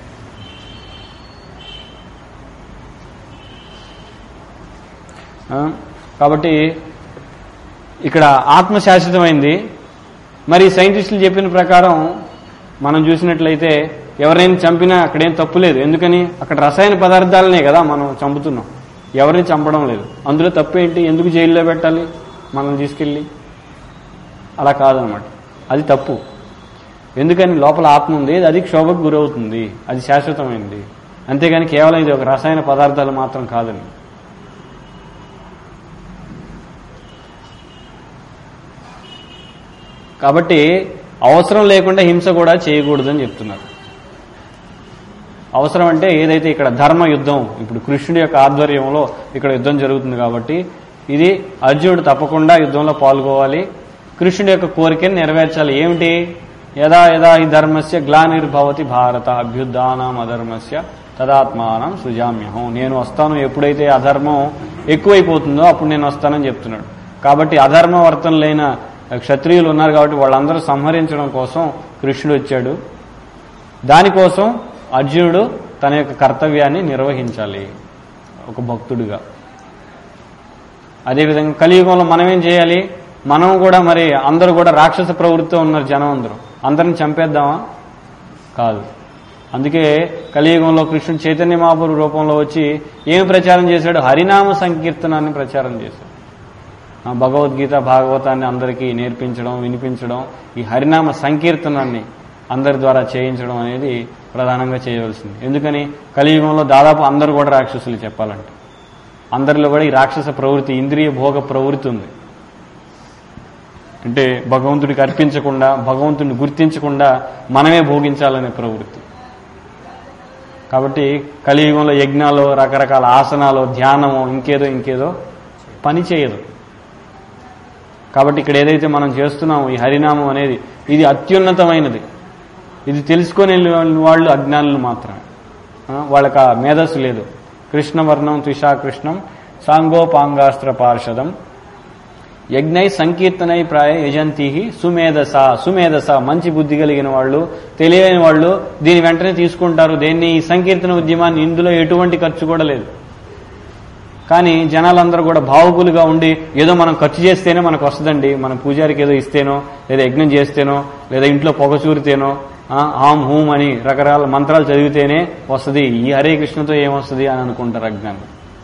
ఆ, కాబట్టి ఇక్కడ ఆత్మ శాశ్వతమైంది మరి సైంటిస్టులు చెప్పిన ప్రకారం మనం చూసినట్లయితే ఎవరైనా చంపినా అక్కడేం తప్పు లేదు ఎందుకని అక్కడ రసాయన పదార్థాలనే కదా మనం చంపుతున్నాం ఎవరిని చంపడం లేదు అందులో తప్పు ఏంటి ఎందుకు జైల్లో పెట్టాలి మనం తీసుకెళ్ళి అలా కాదనమాట అది తప్పు ఎందుకని లోపల ఆత్మ ఉంది అది క్షోభకు గురవుతుంది అది శాశ్వతమైంది అంతేగాని కేవలం ఇది ఒక రసాయన పదార్థాలు మాత్రం కాదని కాబట్టి అవసరం లేకుండా హింస కూడా చేయకూడదని చెప్తున్నారు అవసరం అంటే ఏదైతే ఇక్కడ ధర్మ యుద్ధం ఇప్పుడు కృష్ణుడి యొక్క ఆధ్వర్యంలో ఇక్కడ యుద్ధం జరుగుతుంది కాబట్టి ఇది అర్జునుడు తప్పకుండా యుద్ధంలో పాల్గొవాలి కృష్ణుడి యొక్క కోరికని నెరవేర్చాలి ఏమిటి యదా యదా ఈ ధర్మస్య గ్లానిర్భవతి భారత అభ్యుద్ధానం అధర్మస్య తదాత్మానం సృజామ్యహం నేను వస్తాను ఎప్పుడైతే అధర్మం ఎక్కువైపోతుందో అప్పుడు నేను వస్తానని చెప్తున్నాడు కాబట్టి అధర్మ వర్తనలైన క్షత్రియులు ఉన్నారు కాబట్టి వాళ్ళందరూ సంహరించడం కోసం కృష్ణుడు వచ్చాడు దానికోసం అర్జునుడు తన యొక్క కర్తవ్యాన్ని నిర్వహించాలి ఒక భక్తుడిగా అదేవిధంగా కలియుగంలో మనం ఏం చేయాలి మనం కూడా మరి అందరూ కూడా రాక్షస ప్రవృత్తితో ఉన్నారు జనం అందరూ అందరిని చంపేద్దామా కాదు అందుకే కలియుగంలో కృష్ణుడు చైతన్య మహాపురు రూపంలో వచ్చి ఏమి ప్రచారం చేశాడు హరినామ సంకీర్తనాన్ని ప్రచారం చేశాడు ఆ భగవద్గీత భాగవతాన్ని అందరికీ నేర్పించడం వినిపించడం ఈ హరినామ సంకీర్తనాన్ని అందరి ద్వారా చేయించడం అనేది ప్రధానంగా చేయవలసింది ఎందుకని కలియుగంలో దాదాపు అందరూ కూడా రాక్షసులు చెప్పాలంటే అందరిలో కూడా ఈ రాక్షస ప్రవృత్తి ఇంద్రియ భోగ ప్రవృత్తి ఉంది అంటే భగవంతుడికి అర్పించకుండా భగవంతుడిని గుర్తించకుండా మనమే భోగించాలనే ప్రవృత్తి కాబట్టి కలియుగంలో యజ్ఞాలు రకరకాల ఆసనాలు ధ్యానము ఇంకేదో ఇంకేదో పని చేయదు కాబట్టి ఇక్కడ ఏదైతే మనం చేస్తున్నామో ఈ హరినామం అనేది ఇది అత్యున్నతమైనది ఇది తెలుసుకొని వెళ్ళిన వాళ్ళు అజ్ఞానులు మాత్రమే ఆ, వాళ్ళకి ఆ మేధస్సు లేదు కృష్ణవర్ణం త్రిషా కృష్ణం సాంగోపాంగాస్త్ర పార్షదం యజ్ఞై సంకీర్తనై ప్రాయ యజంతి సుమేధస సుమేధస మంచి బుద్ధి కలిగిన వాళ్ళు తెలియని వాళ్ళు దీని వెంటనే తీసుకుంటారు దేన్ని ఈ సంకీర్తన ఉద్యమాన్ని ఇందులో ఎటువంటి ఖర్చు కూడా లేదు కానీ జనాలందరూ కూడా భావుకులుగా ఉండి ఏదో మనం ఖర్చు చేస్తేనే మనకు వస్తుందండి మన పూజారికి ఏదో ఇస్తేనో లేదా యజ్ఞం చేస్తేనో లేదా ఇంట్లో పొగ చూరితేనో ఆ, ఆం హూం అని రకరకాల మంత్రాలు చదివితేనే వస్తుంది ఈ హరే కృష్ణతో ఏమొస్తుంది అని అనుకుంటారు అజ్ఞానం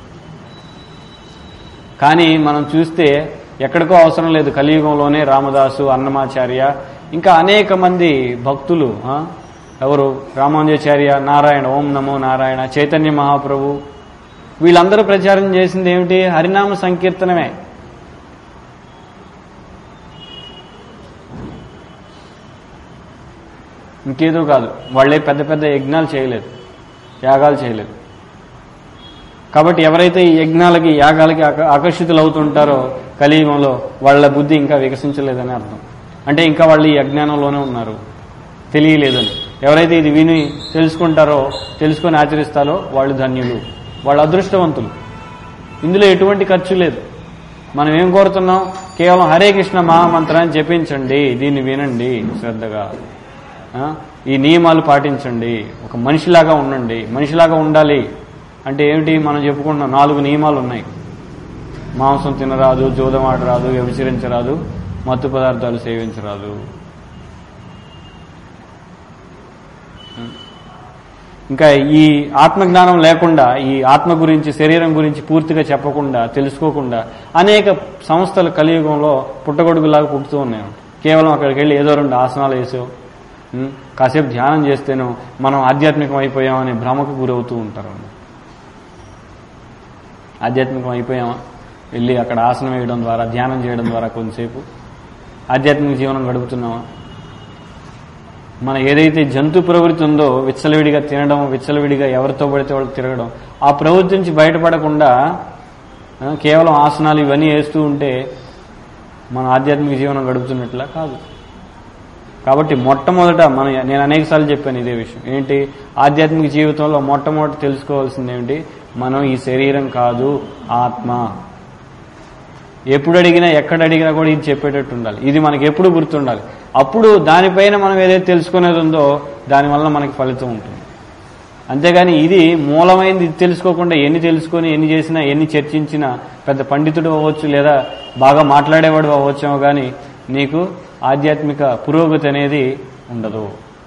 కానీ మనం చూస్తే ఎక్కడికో అవసరం లేదు కలియుగంలోనే రామదాసు అన్నమాచార్య ఇంకా అనేక మంది భక్తులు ఆ, ఎవరు రామానుజాచార్య నారాయణ ఓం నమో నారాయణ చైతన్య మహాప్రభు వీళ్ళందరూ ప్రచారం చేసింది ఏమిటి హరినామ సంకీర్తనమే ఇంకేదో కాదు వాళ్ళే పెద్ద పెద్ద యజ్ఞాలు చేయలేదు యాగాలు చేయలేదు కాబట్టి ఎవరైతే ఈ యజ్ఞాలకి యాగాలకి ఆక- ఆకర్షితులు అవుతుంటారో కలియుగంలో వాళ్ళ బుద్ధి ఇంకా వికసించలేదని అర్థం అంటే ఇంకా వాళ్ళు ఈ అజ్ఞానంలోనే ఉన్నారు తెలియలేదని ఎవరైతే ఇది విని తెలుసుకుంటారో తెలుసుకొని ఆచరిస్తారో వాళ్ళు ధన్యులు వాళ్ళు అదృష్టవంతులు ఇందులో ఎటువంటి ఖర్చు లేదు మనం ఏం కోరుతున్నాం కేవలం హరే కృష్ణ మహామంత్రాన్ని జపించండి దీన్ని వినండి శ్రద్ధగా ఆ? ఈ నియమాలు పాటించండి ఒక మనిషిలాగా ఉండండి మనిషిలాగా ఉండాలి అంటే ఏమిటి మనం చెప్పుకుంటున్నాం నాలుగు నియమాలు ఉన్నాయి మాంసం తినరాదు జోదం ఆడరాదు వ్యభిచరించరాదు మత్తు పదార్థాలు సేవించరాదు ఇంకా ఈ ఆత్మజ్ఞానం లేకుండా ఈ ఆత్మ గురించి శరీరం గురించి పూర్తిగా చెప్పకుండా తెలుసుకోకుండా అనేక సంస్థలు కలియుగంలో పుట్టగొడుగులాగా పుట్టుతూ ఉన్నాయి కేవలం అక్కడికి వెళ్ళి ఏదో రెండు ఆసనాలు వేసావు ఉం, కాసేపు ధ్యానం చేస్తేనో మనం ఆధ్యాత్మికం అయిపోయామనే భ్రమకు గురవుతూ ఉంటారు ఆధ్యాత్మికం అయిపోయామా వెళ్ళి అక్కడ ఆసనం వేయడం ద్వారా ధ్యానం చేయడం ద్వారా కొంతసేపు ఆధ్యాత్మిక జీవనం గడుపుతున్నామా మన ఏదైతే జంతు ప్రవృత్తి ఉందో విచ్చలవిడిగా తినడం విచ్చలవిడిగా ఎవరితో పడితే వాళ్ళకి తిరగడం ఆ ప్రవృత్తి నుంచి బయటపడకుండా ఆ, కేవలం ఆసనాలు ఇవన్నీ వేస్తూ ఉంటే మన ఆధ్యాత్మిక జీవనం గడుపుతున్నట్లా కాదు కాబట్టి మొట్టమొదట మన నేను అనేకసార్లు చెప్పాను ఇదే విషయం ఏంటి ఆధ్యాత్మిక జీవితంలో మొట్టమొదట తెలుసుకోవాల్సింది ఏంటి మనం ఈ శరీరం కాదు ఆత్మ ఎప్పుడు అడిగినా ఎక్కడ అడిగినా కూడా ఇది చెప్పేటట్టు ఉండాలి ఇది మనకి ఎప్పుడు గుర్తుండాలి అప్పుడు దానిపైన మనం ఏదైతే తెలుసుకునేది ఉందో దానివల్ల మనకి ఫలితం ఉంటుంది అంతేగాని ఇది మూలమైంది ఇది తెలుసుకోకుండా ఎన్ని తెలుసుకొని ఎన్ని చేసినా ఎన్ని చర్చించినా పెద్ద పండితుడు అవ్వచ్చు లేదా బాగా మాట్లాడేవాడు అవ్వచ్చేమో కానీ నీకు ఆధ్యాత్మిక పురోగతి అనేది ఉండదు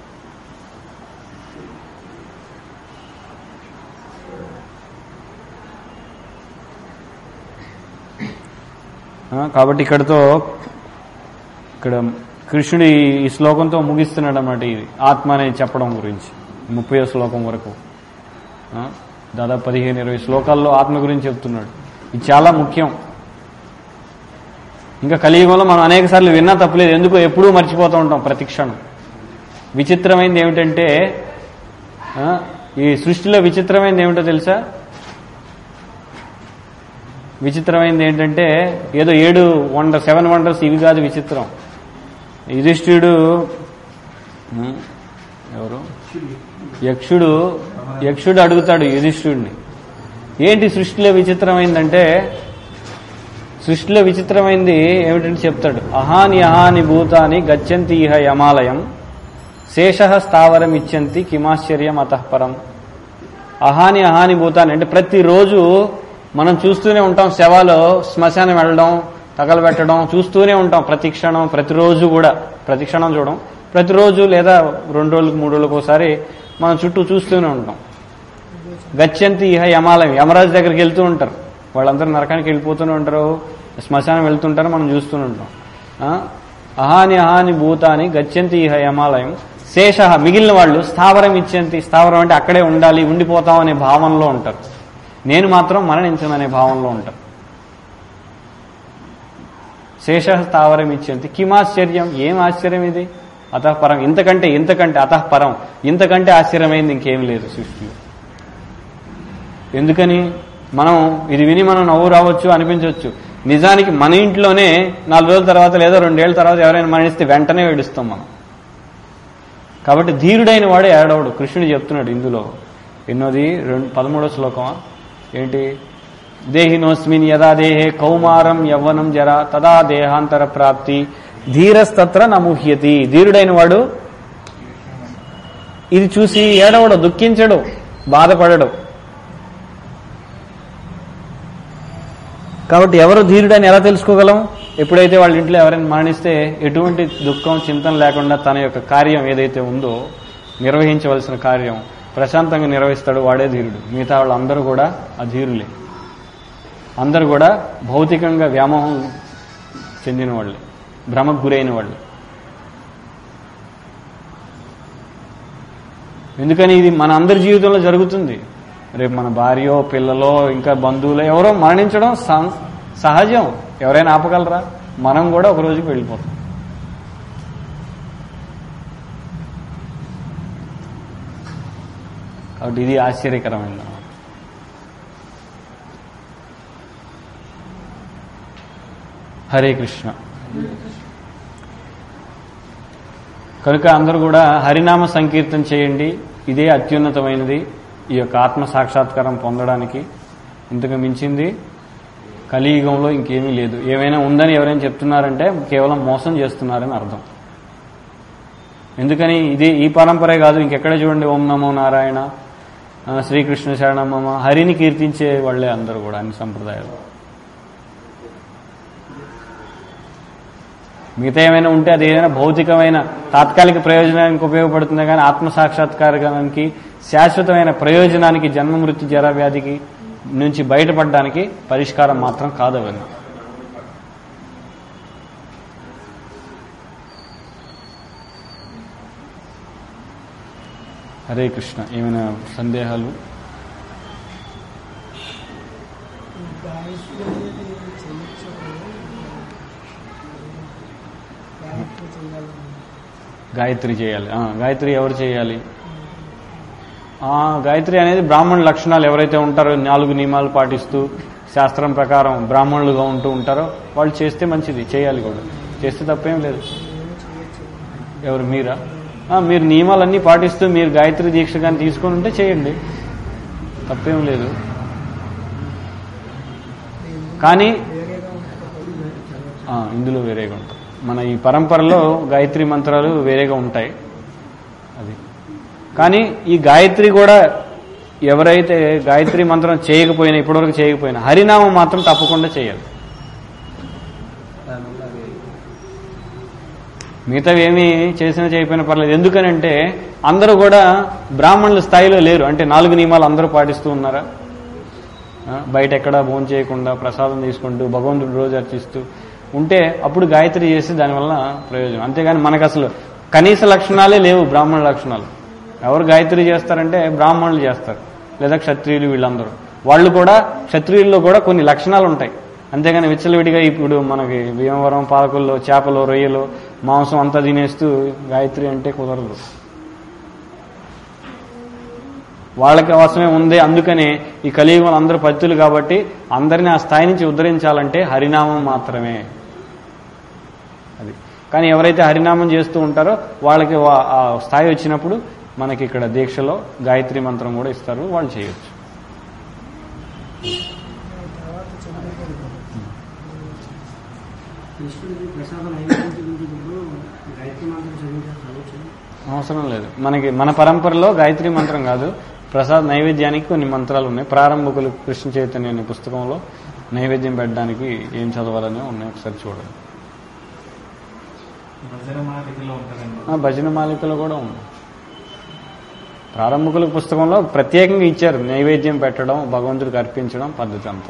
ఆ, కాబట్టి ఇక్కడతో ఇక్కడ కృష్ణుడు ఈ- ఈ శ్లోకంతో ముగిస్తున్నాడు అన్నమాట ఇది ఆత్మ అనేది చెప్పడం గురించి ముప్పై శ్లోకం వరకు ఆ, దాదాపు పదిహేను ఇరవై శ్లోకాల్లో ఆత్మ గురించి చెప్తున్నాడు ఇది చాలా ముఖ్యం ఇంకా కలియుగంలో మనం అనేక సార్లు విన్నా తప్పలేదు ఎందుకో ఎప్పుడూ మర్చిపోతూ ఉంటాం ప్రతి క్షణం విచిత్రమైనది ఏమిటంటే ఆ, ఈ సృష్టిలో విచిత్రమైనది ఏమిటో తెలుసా విచిత్రమైనది ఏంటంటే ఏదో ఏడు వండర్ సెవెన్ వండర్స్ ఇవి కాదు విచిత్రం యుధిష్ఠిరుడు ఉమ్, ఎవరు యక్షుడు యక్షుడు అడుగుతాడు యుధిష్ఠుడిని ఏంటి సృష్టిలో విచిత్రమైందంటే సృష్టిలో విచిత్రమైంది ఏమిటంటే చెప్తాడు అహాని అహాని భూతాని గచ్చంతి ఇహ యమాలయం శేష స్థావరం ఇచ్చంతి కిమాశ్చర్యం అతఃపరం అహాని అహాని భూతాన్ని అంటే ప్రతిరోజు మనం చూస్తూనే ఉంటాం శవాలు శ్మశానం వెళ్ళడం తగలబెట్టడం చూస్తూనే ఉంటాం ప్రతి క్షణం ప్రతిరోజు కూడా ప్రతి క్షణం చూడం ప్రతిరోజు లేదా రెండు రోజులకు మూడు రోజులకు ఒకసారి మనం చుట్టూ చూస్తూనే ఉంటాం గచ్చంతి ఇహ యమాలయం యమరాజు దగ్గరికి వెళ్తూ ఉంటారు వాళ్ళందరూ నరకానికి వెళ్ళిపోతూనే ఉంటారు శ్మశానం వెళ్తుంటారు మనం చూస్తూనే ఉంటాం ఆ? అహాని అహాని భూతాని గచ్చంతి ఇహ యమాలయం శేష మిగిలిన వాళ్ళు స్థావరం ఇచ్చేంతి స్థావరం అంటే అక్కడే ఉండాలి ఉండిపోతాం అనే భావనలో ఉంటారు నేను మాత్రం మరణించను అనే భావనలో ఉంటారు శేష స్థావరం ఇచ్చేంతి కిమాశ్చర్యం ఏం ఆశ్చర్యం ఇది అతఃపరం ఇంతకంటే ఇంతకంటే అతఃపరం ఇంతకంటే ఆశ్చర్యమైంది ఇంకేం లేదు సృష్టిలో ఎందుకని మనం ఇది విని మనం నవ్వు రావచ్చు అనిపించవచ్చు నిజానికి మన ఇంట్లోనే నాలుగు రోజుల తర్వాత లేదా రెండేళ్ల తర్వాత ఎవరైనా మరణిస్తే వెంటనే ఏడుస్తాం మనం కాబట్టి ధీరుడైన వాడే ఏడవడు కృష్ణుడు చెప్తున్నాడు ఇందులో ఎన్నోది రెండు పదమూడో శ్లోకమా ఏంటి దేహినోస్మిన్ యదా దేహే కౌమారం యవ్వనం జర తదా దేహాంతర ప్రాప్తి ధీరస్తత్ర నముహ్యతి ధీరుడైన వాడు ఇది చూసి ఏడవడు దుఃఖించడు బాధపడడు కాబట్టి ఎవరు ధీరుడని ఎలా తెలుసుకోగలం ఎప్పుడైతే వాళ్ళ ఇంట్లో ఎవరైనా మరణిస్తే ఎటువంటి దుఃఖం చింతన లేకుండా తన యొక్క కార్యం ఏదైతే ఉందో నిర్వహించవలసిన కార్యం ప్రశాంతంగా నిర్వహిస్తాడు వాడే ధీరుడు మిగతా వాళ్ళందరూ కూడా అధీరులే అందరూ కూడా భౌతికంగా వ్యామోహం చెందిన వాళ్ళే భ్రమకు గురైన వాళ్ళు ఎందుకని ఇది మన అందరి జీవితంలో జరుగుతుంది రేపు మన భార్యో పిల్లలో ఇంకా బంధువులు ఎవరో మరణించడం సహ- సహజం ఎవరైనా ఆపగలరా మనం కూడా ఒక రోజుకి వెళ్ళిపోతాం కాబట్టి ఇది ఆశ్చర్యకరమైనది హరే కృష్ణ కనుక అందరూ కూడా హరినామ సంకీర్తన చేయండి ఇదే అత్యున్నతమైనది ఈ యొక్క ఆత్మ సాక్షాత్కారం పొందడానికి ఇంతకు మించింది కలియుగంలో ఇంకేమీ లేదు ఏమైనా ఉందని ఎవరైనా చెప్తున్నారంటే కేవలం మోసం చేస్తున్నారని అర్థం ఎందుకని ఇది ఈ పరంపరే కాదు ఇంకెక్కడ చూడండి ఓం నమో నారాయణ ఆ, శ్రీకృష్ణ శరణమమ హరిని కీర్తించే వాళ్ళే అందరూ కూడా అన్ని సంప్రదాయాలు మిగతా ఏమైనా ఉంటే అది ఏదైనా భౌతికమైన తాత్కాలిక ప్రయోజనానికి ఉపయోగపడుతుంది కానీ ఆత్మ సాక్షాత్కారానికి శాశ్వతమైన ప్రయోజనానికి జన్మ మృత్యు జర వ్యాధికి నుంచి బయటపడడానికి పరిష్కారం మాత్రం కాదు అవన్నీ హరే కృష్ణ ఏమైనా సందేహాలు గాయత్రి చేయాలి ఆ, గాయత్రి ఎవరు చేయాలి ఆ, గాయత్రి అనేది బ్రాహ్మణ లక్షణాలు ఎవరైతే ఉంటారో నాలుగు నియమాలు పాటిస్తూ శాస్త్రం ప్రకారం బ్రాహ్మణులుగా ఉంటూ ఉంటారో వాళ్ళు చేస్తే మంచిది చేయాలి కూడా చేస్తే తప్పేం లేదు ఎవరు మీరా ఆ, మీరు నియమాలన్నీ పాటిస్తూ మీరు గాయత్రి దీక్ష కానీ తీసుకొని ఉంటే చేయండి తప్పేం లేదు కానీ ఆ, ఇందులో వేరేగా ఉంటాయి మన ఈ పరంపరలో గాయత్రి మంత్రాలు వేరేగా ఉంటాయి అది కానీ ఈ గాయత్రి కూడా ఎవరైతే గాయత్రి మంత్రం చేయకపోయినా ఇప్పటివరకు చేయకపోయినా హరినామం మాత్రం తప్పకుండా చేయాలి దానివల్ల అది మిగతావి ఏమీ చేసినా చేయకపోయినా పర్లేదు ఎందుకనంటే అందరూ కూడా బ్రాహ్మణుల స్థాయిలో లేరు అంటే నాలుగు నియమాలు అందరూ పాటిస్తూ ఉన్నారా ఆ, బయట ఎక్కడా భోజనం చేయకుండా ప్రసాదం తీసుకుంటూ భగవంతుడు రోజు అర్చిస్తూ ఉంటే అప్పుడు గాయత్రి చేసి దానివల్ల ప్రయోజనం అంతేగాని మనకు అసలు కనీస లక్షణాలే లేవు బ్రాహ్మణ లక్షణాలు ఎవరు గాయత్రి చేస్తారంటే బ్రాహ్మణులు చేస్తారు లేదా క్షత్రియులు వీళ్ళందరూ వాళ్ళు కూడా క్షత్రియుల్లో కూడా కొన్ని లక్షణాలు ఉంటాయి అంతేగాని విచ్చలవిడిగా ఇప్పుడు మనకి భీమవరం పాలకుల్లో చేపలు రొయ్యలు మాంసం అంతా తినేస్తూ గాయత్రి అంటే కుదరదు వాళ్ళకి అవసరమే ఉంది అందుకనే ఈ కలియుగంలో అందరూ పత్తులు కాబట్టి అందరిని ఆ స్థాయి నుంచి ఉద్ధరించాలంటే హరినామం మాత్రమే అది కానీ ఎవరైతే హరినామం చేస్తూ ఉంటారో వాళ్ళకి వా- ఆ స్థాయి వచ్చినప్పుడు మనకి ఇక్కడ దీక్షలో గాయత్రి మంత్రం కూడా ఇస్తారు వాళ్ళు చేయొచ్చు కృష్ణుడికి ప్రసాదం నైవేద్యించినప్పుడు గాయత్రి మంత్రం చదివించాల్సిన అవసరం అవసరం లేదు మనకి మన పరంపరలో గాయత్రి మంత్రం కాదు ప్రసాద్ నైవేద్యానికి కొన్ని మంత్రాలు ఉన్నాయి ప్రారంభకులు కృష్ణ చైతన్య అనే పుస్తకంలో నైవేద్యం పెట్టడానికి ఏం చదవాలని ఉన్నాయి ఒకసారి చూడండి భజన మాలికలో ఉంటుందండి ఆ, భజన మాలికలో కూడా ఉంది ప్రారంభకుల పుస్తకంలో ప్రత్యేకంగా ఇచ్చారు నైవేద్యం పెట్టడం భగవంతుడికి అర్పించడం పద్ధతి అంతా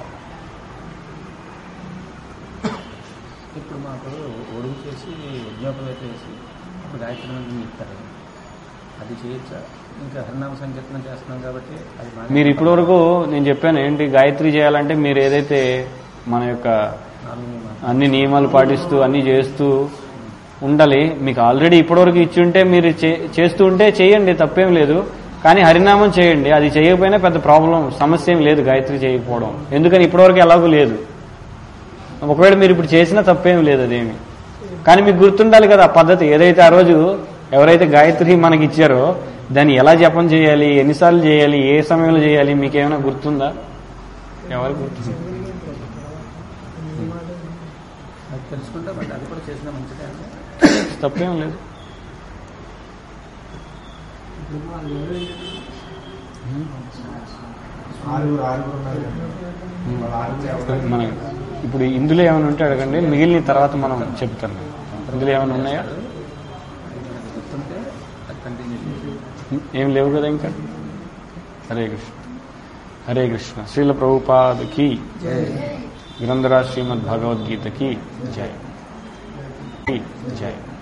ఇప్పుడు మాకు ఒడుగు చేసి యజ్ఞోపవేత చేసి అప్పుడు గాయత్రి మంత్రం ఇస్తారు అది చేయొచ్చా ఇంకా హరినామ సంకీర్తనం చేస్తున్నాం కాబట్టి అది మానే- మీరు ఇప్పటివరకు నేను చెప్పాను ఏంటి గాయత్రి చేయాలంటే మీరు ఏదైతే మన యొక్క నాలుగు నియమాలు. అన్ని నియమాలు పాటిస్తూ అన్ని చేస్తూ ఉండాలి మీకు ఆల్రెడీ ఇప్పటివరకు ఇచ్చి ఉంటే మీరు చే- చేస్తూ ఉంటే చేయండి తప్పేం లేదు కానీ హరినామం చేయండి అది చేయకపోయినా పెద్ద ప్రాబ్లం సమస్య ఏం లేదు గాయత్రి చేయకపోవడం ఎందుకని ఇప్పటివరకు ఎలాగూ లేదు ఒకవేళ మీరు ఇప్పుడు చేసినా తప్పేం లేదు అదేమి కానీ మీకు గుర్తుండాలి కదా ఆ పద్ధతి ఏదైతే ఆ రోజు ఎవరైతే గాయత్రి మనకి ఇచ్చారో దాన్ని ఎలా జపం చేయాలి ఎన్నిసార్లు చేయాలి ఏ సమయంలో చేయాలి మీకేమైనా గుర్తుందా ఎవరికి గుర్తుంది అది తెలుసుకుంటే బట్ అది కూడా చేసిన మంచిదే అంటే తప్పేం లేదు ఇప్పుడు వాళ్ళు ఎవరు ఆరుగురు ఆరుగురు ఉన్నారు కదా. వాళ్ళ ఆరుగురు ఎవరు? మన ఇప్పుడు ఇందులో ఏమైనా ఉంటే అడగండి మిగిలిన తర్వాత మనం చెప్తాను ఇందులో ఏమైనా ఉన్నాయా అది మనకు గుర్తుంటే అది కంటిన్యూ చేయాలి ఏం లేవు కదా ఇంకా హరే కృష్ణ హరే కృష్ణ శ్రీల ప్రభుపాదకి గ్రంథరాజ్ శ్రీమద్ భగవద్గీతకి జయ జయ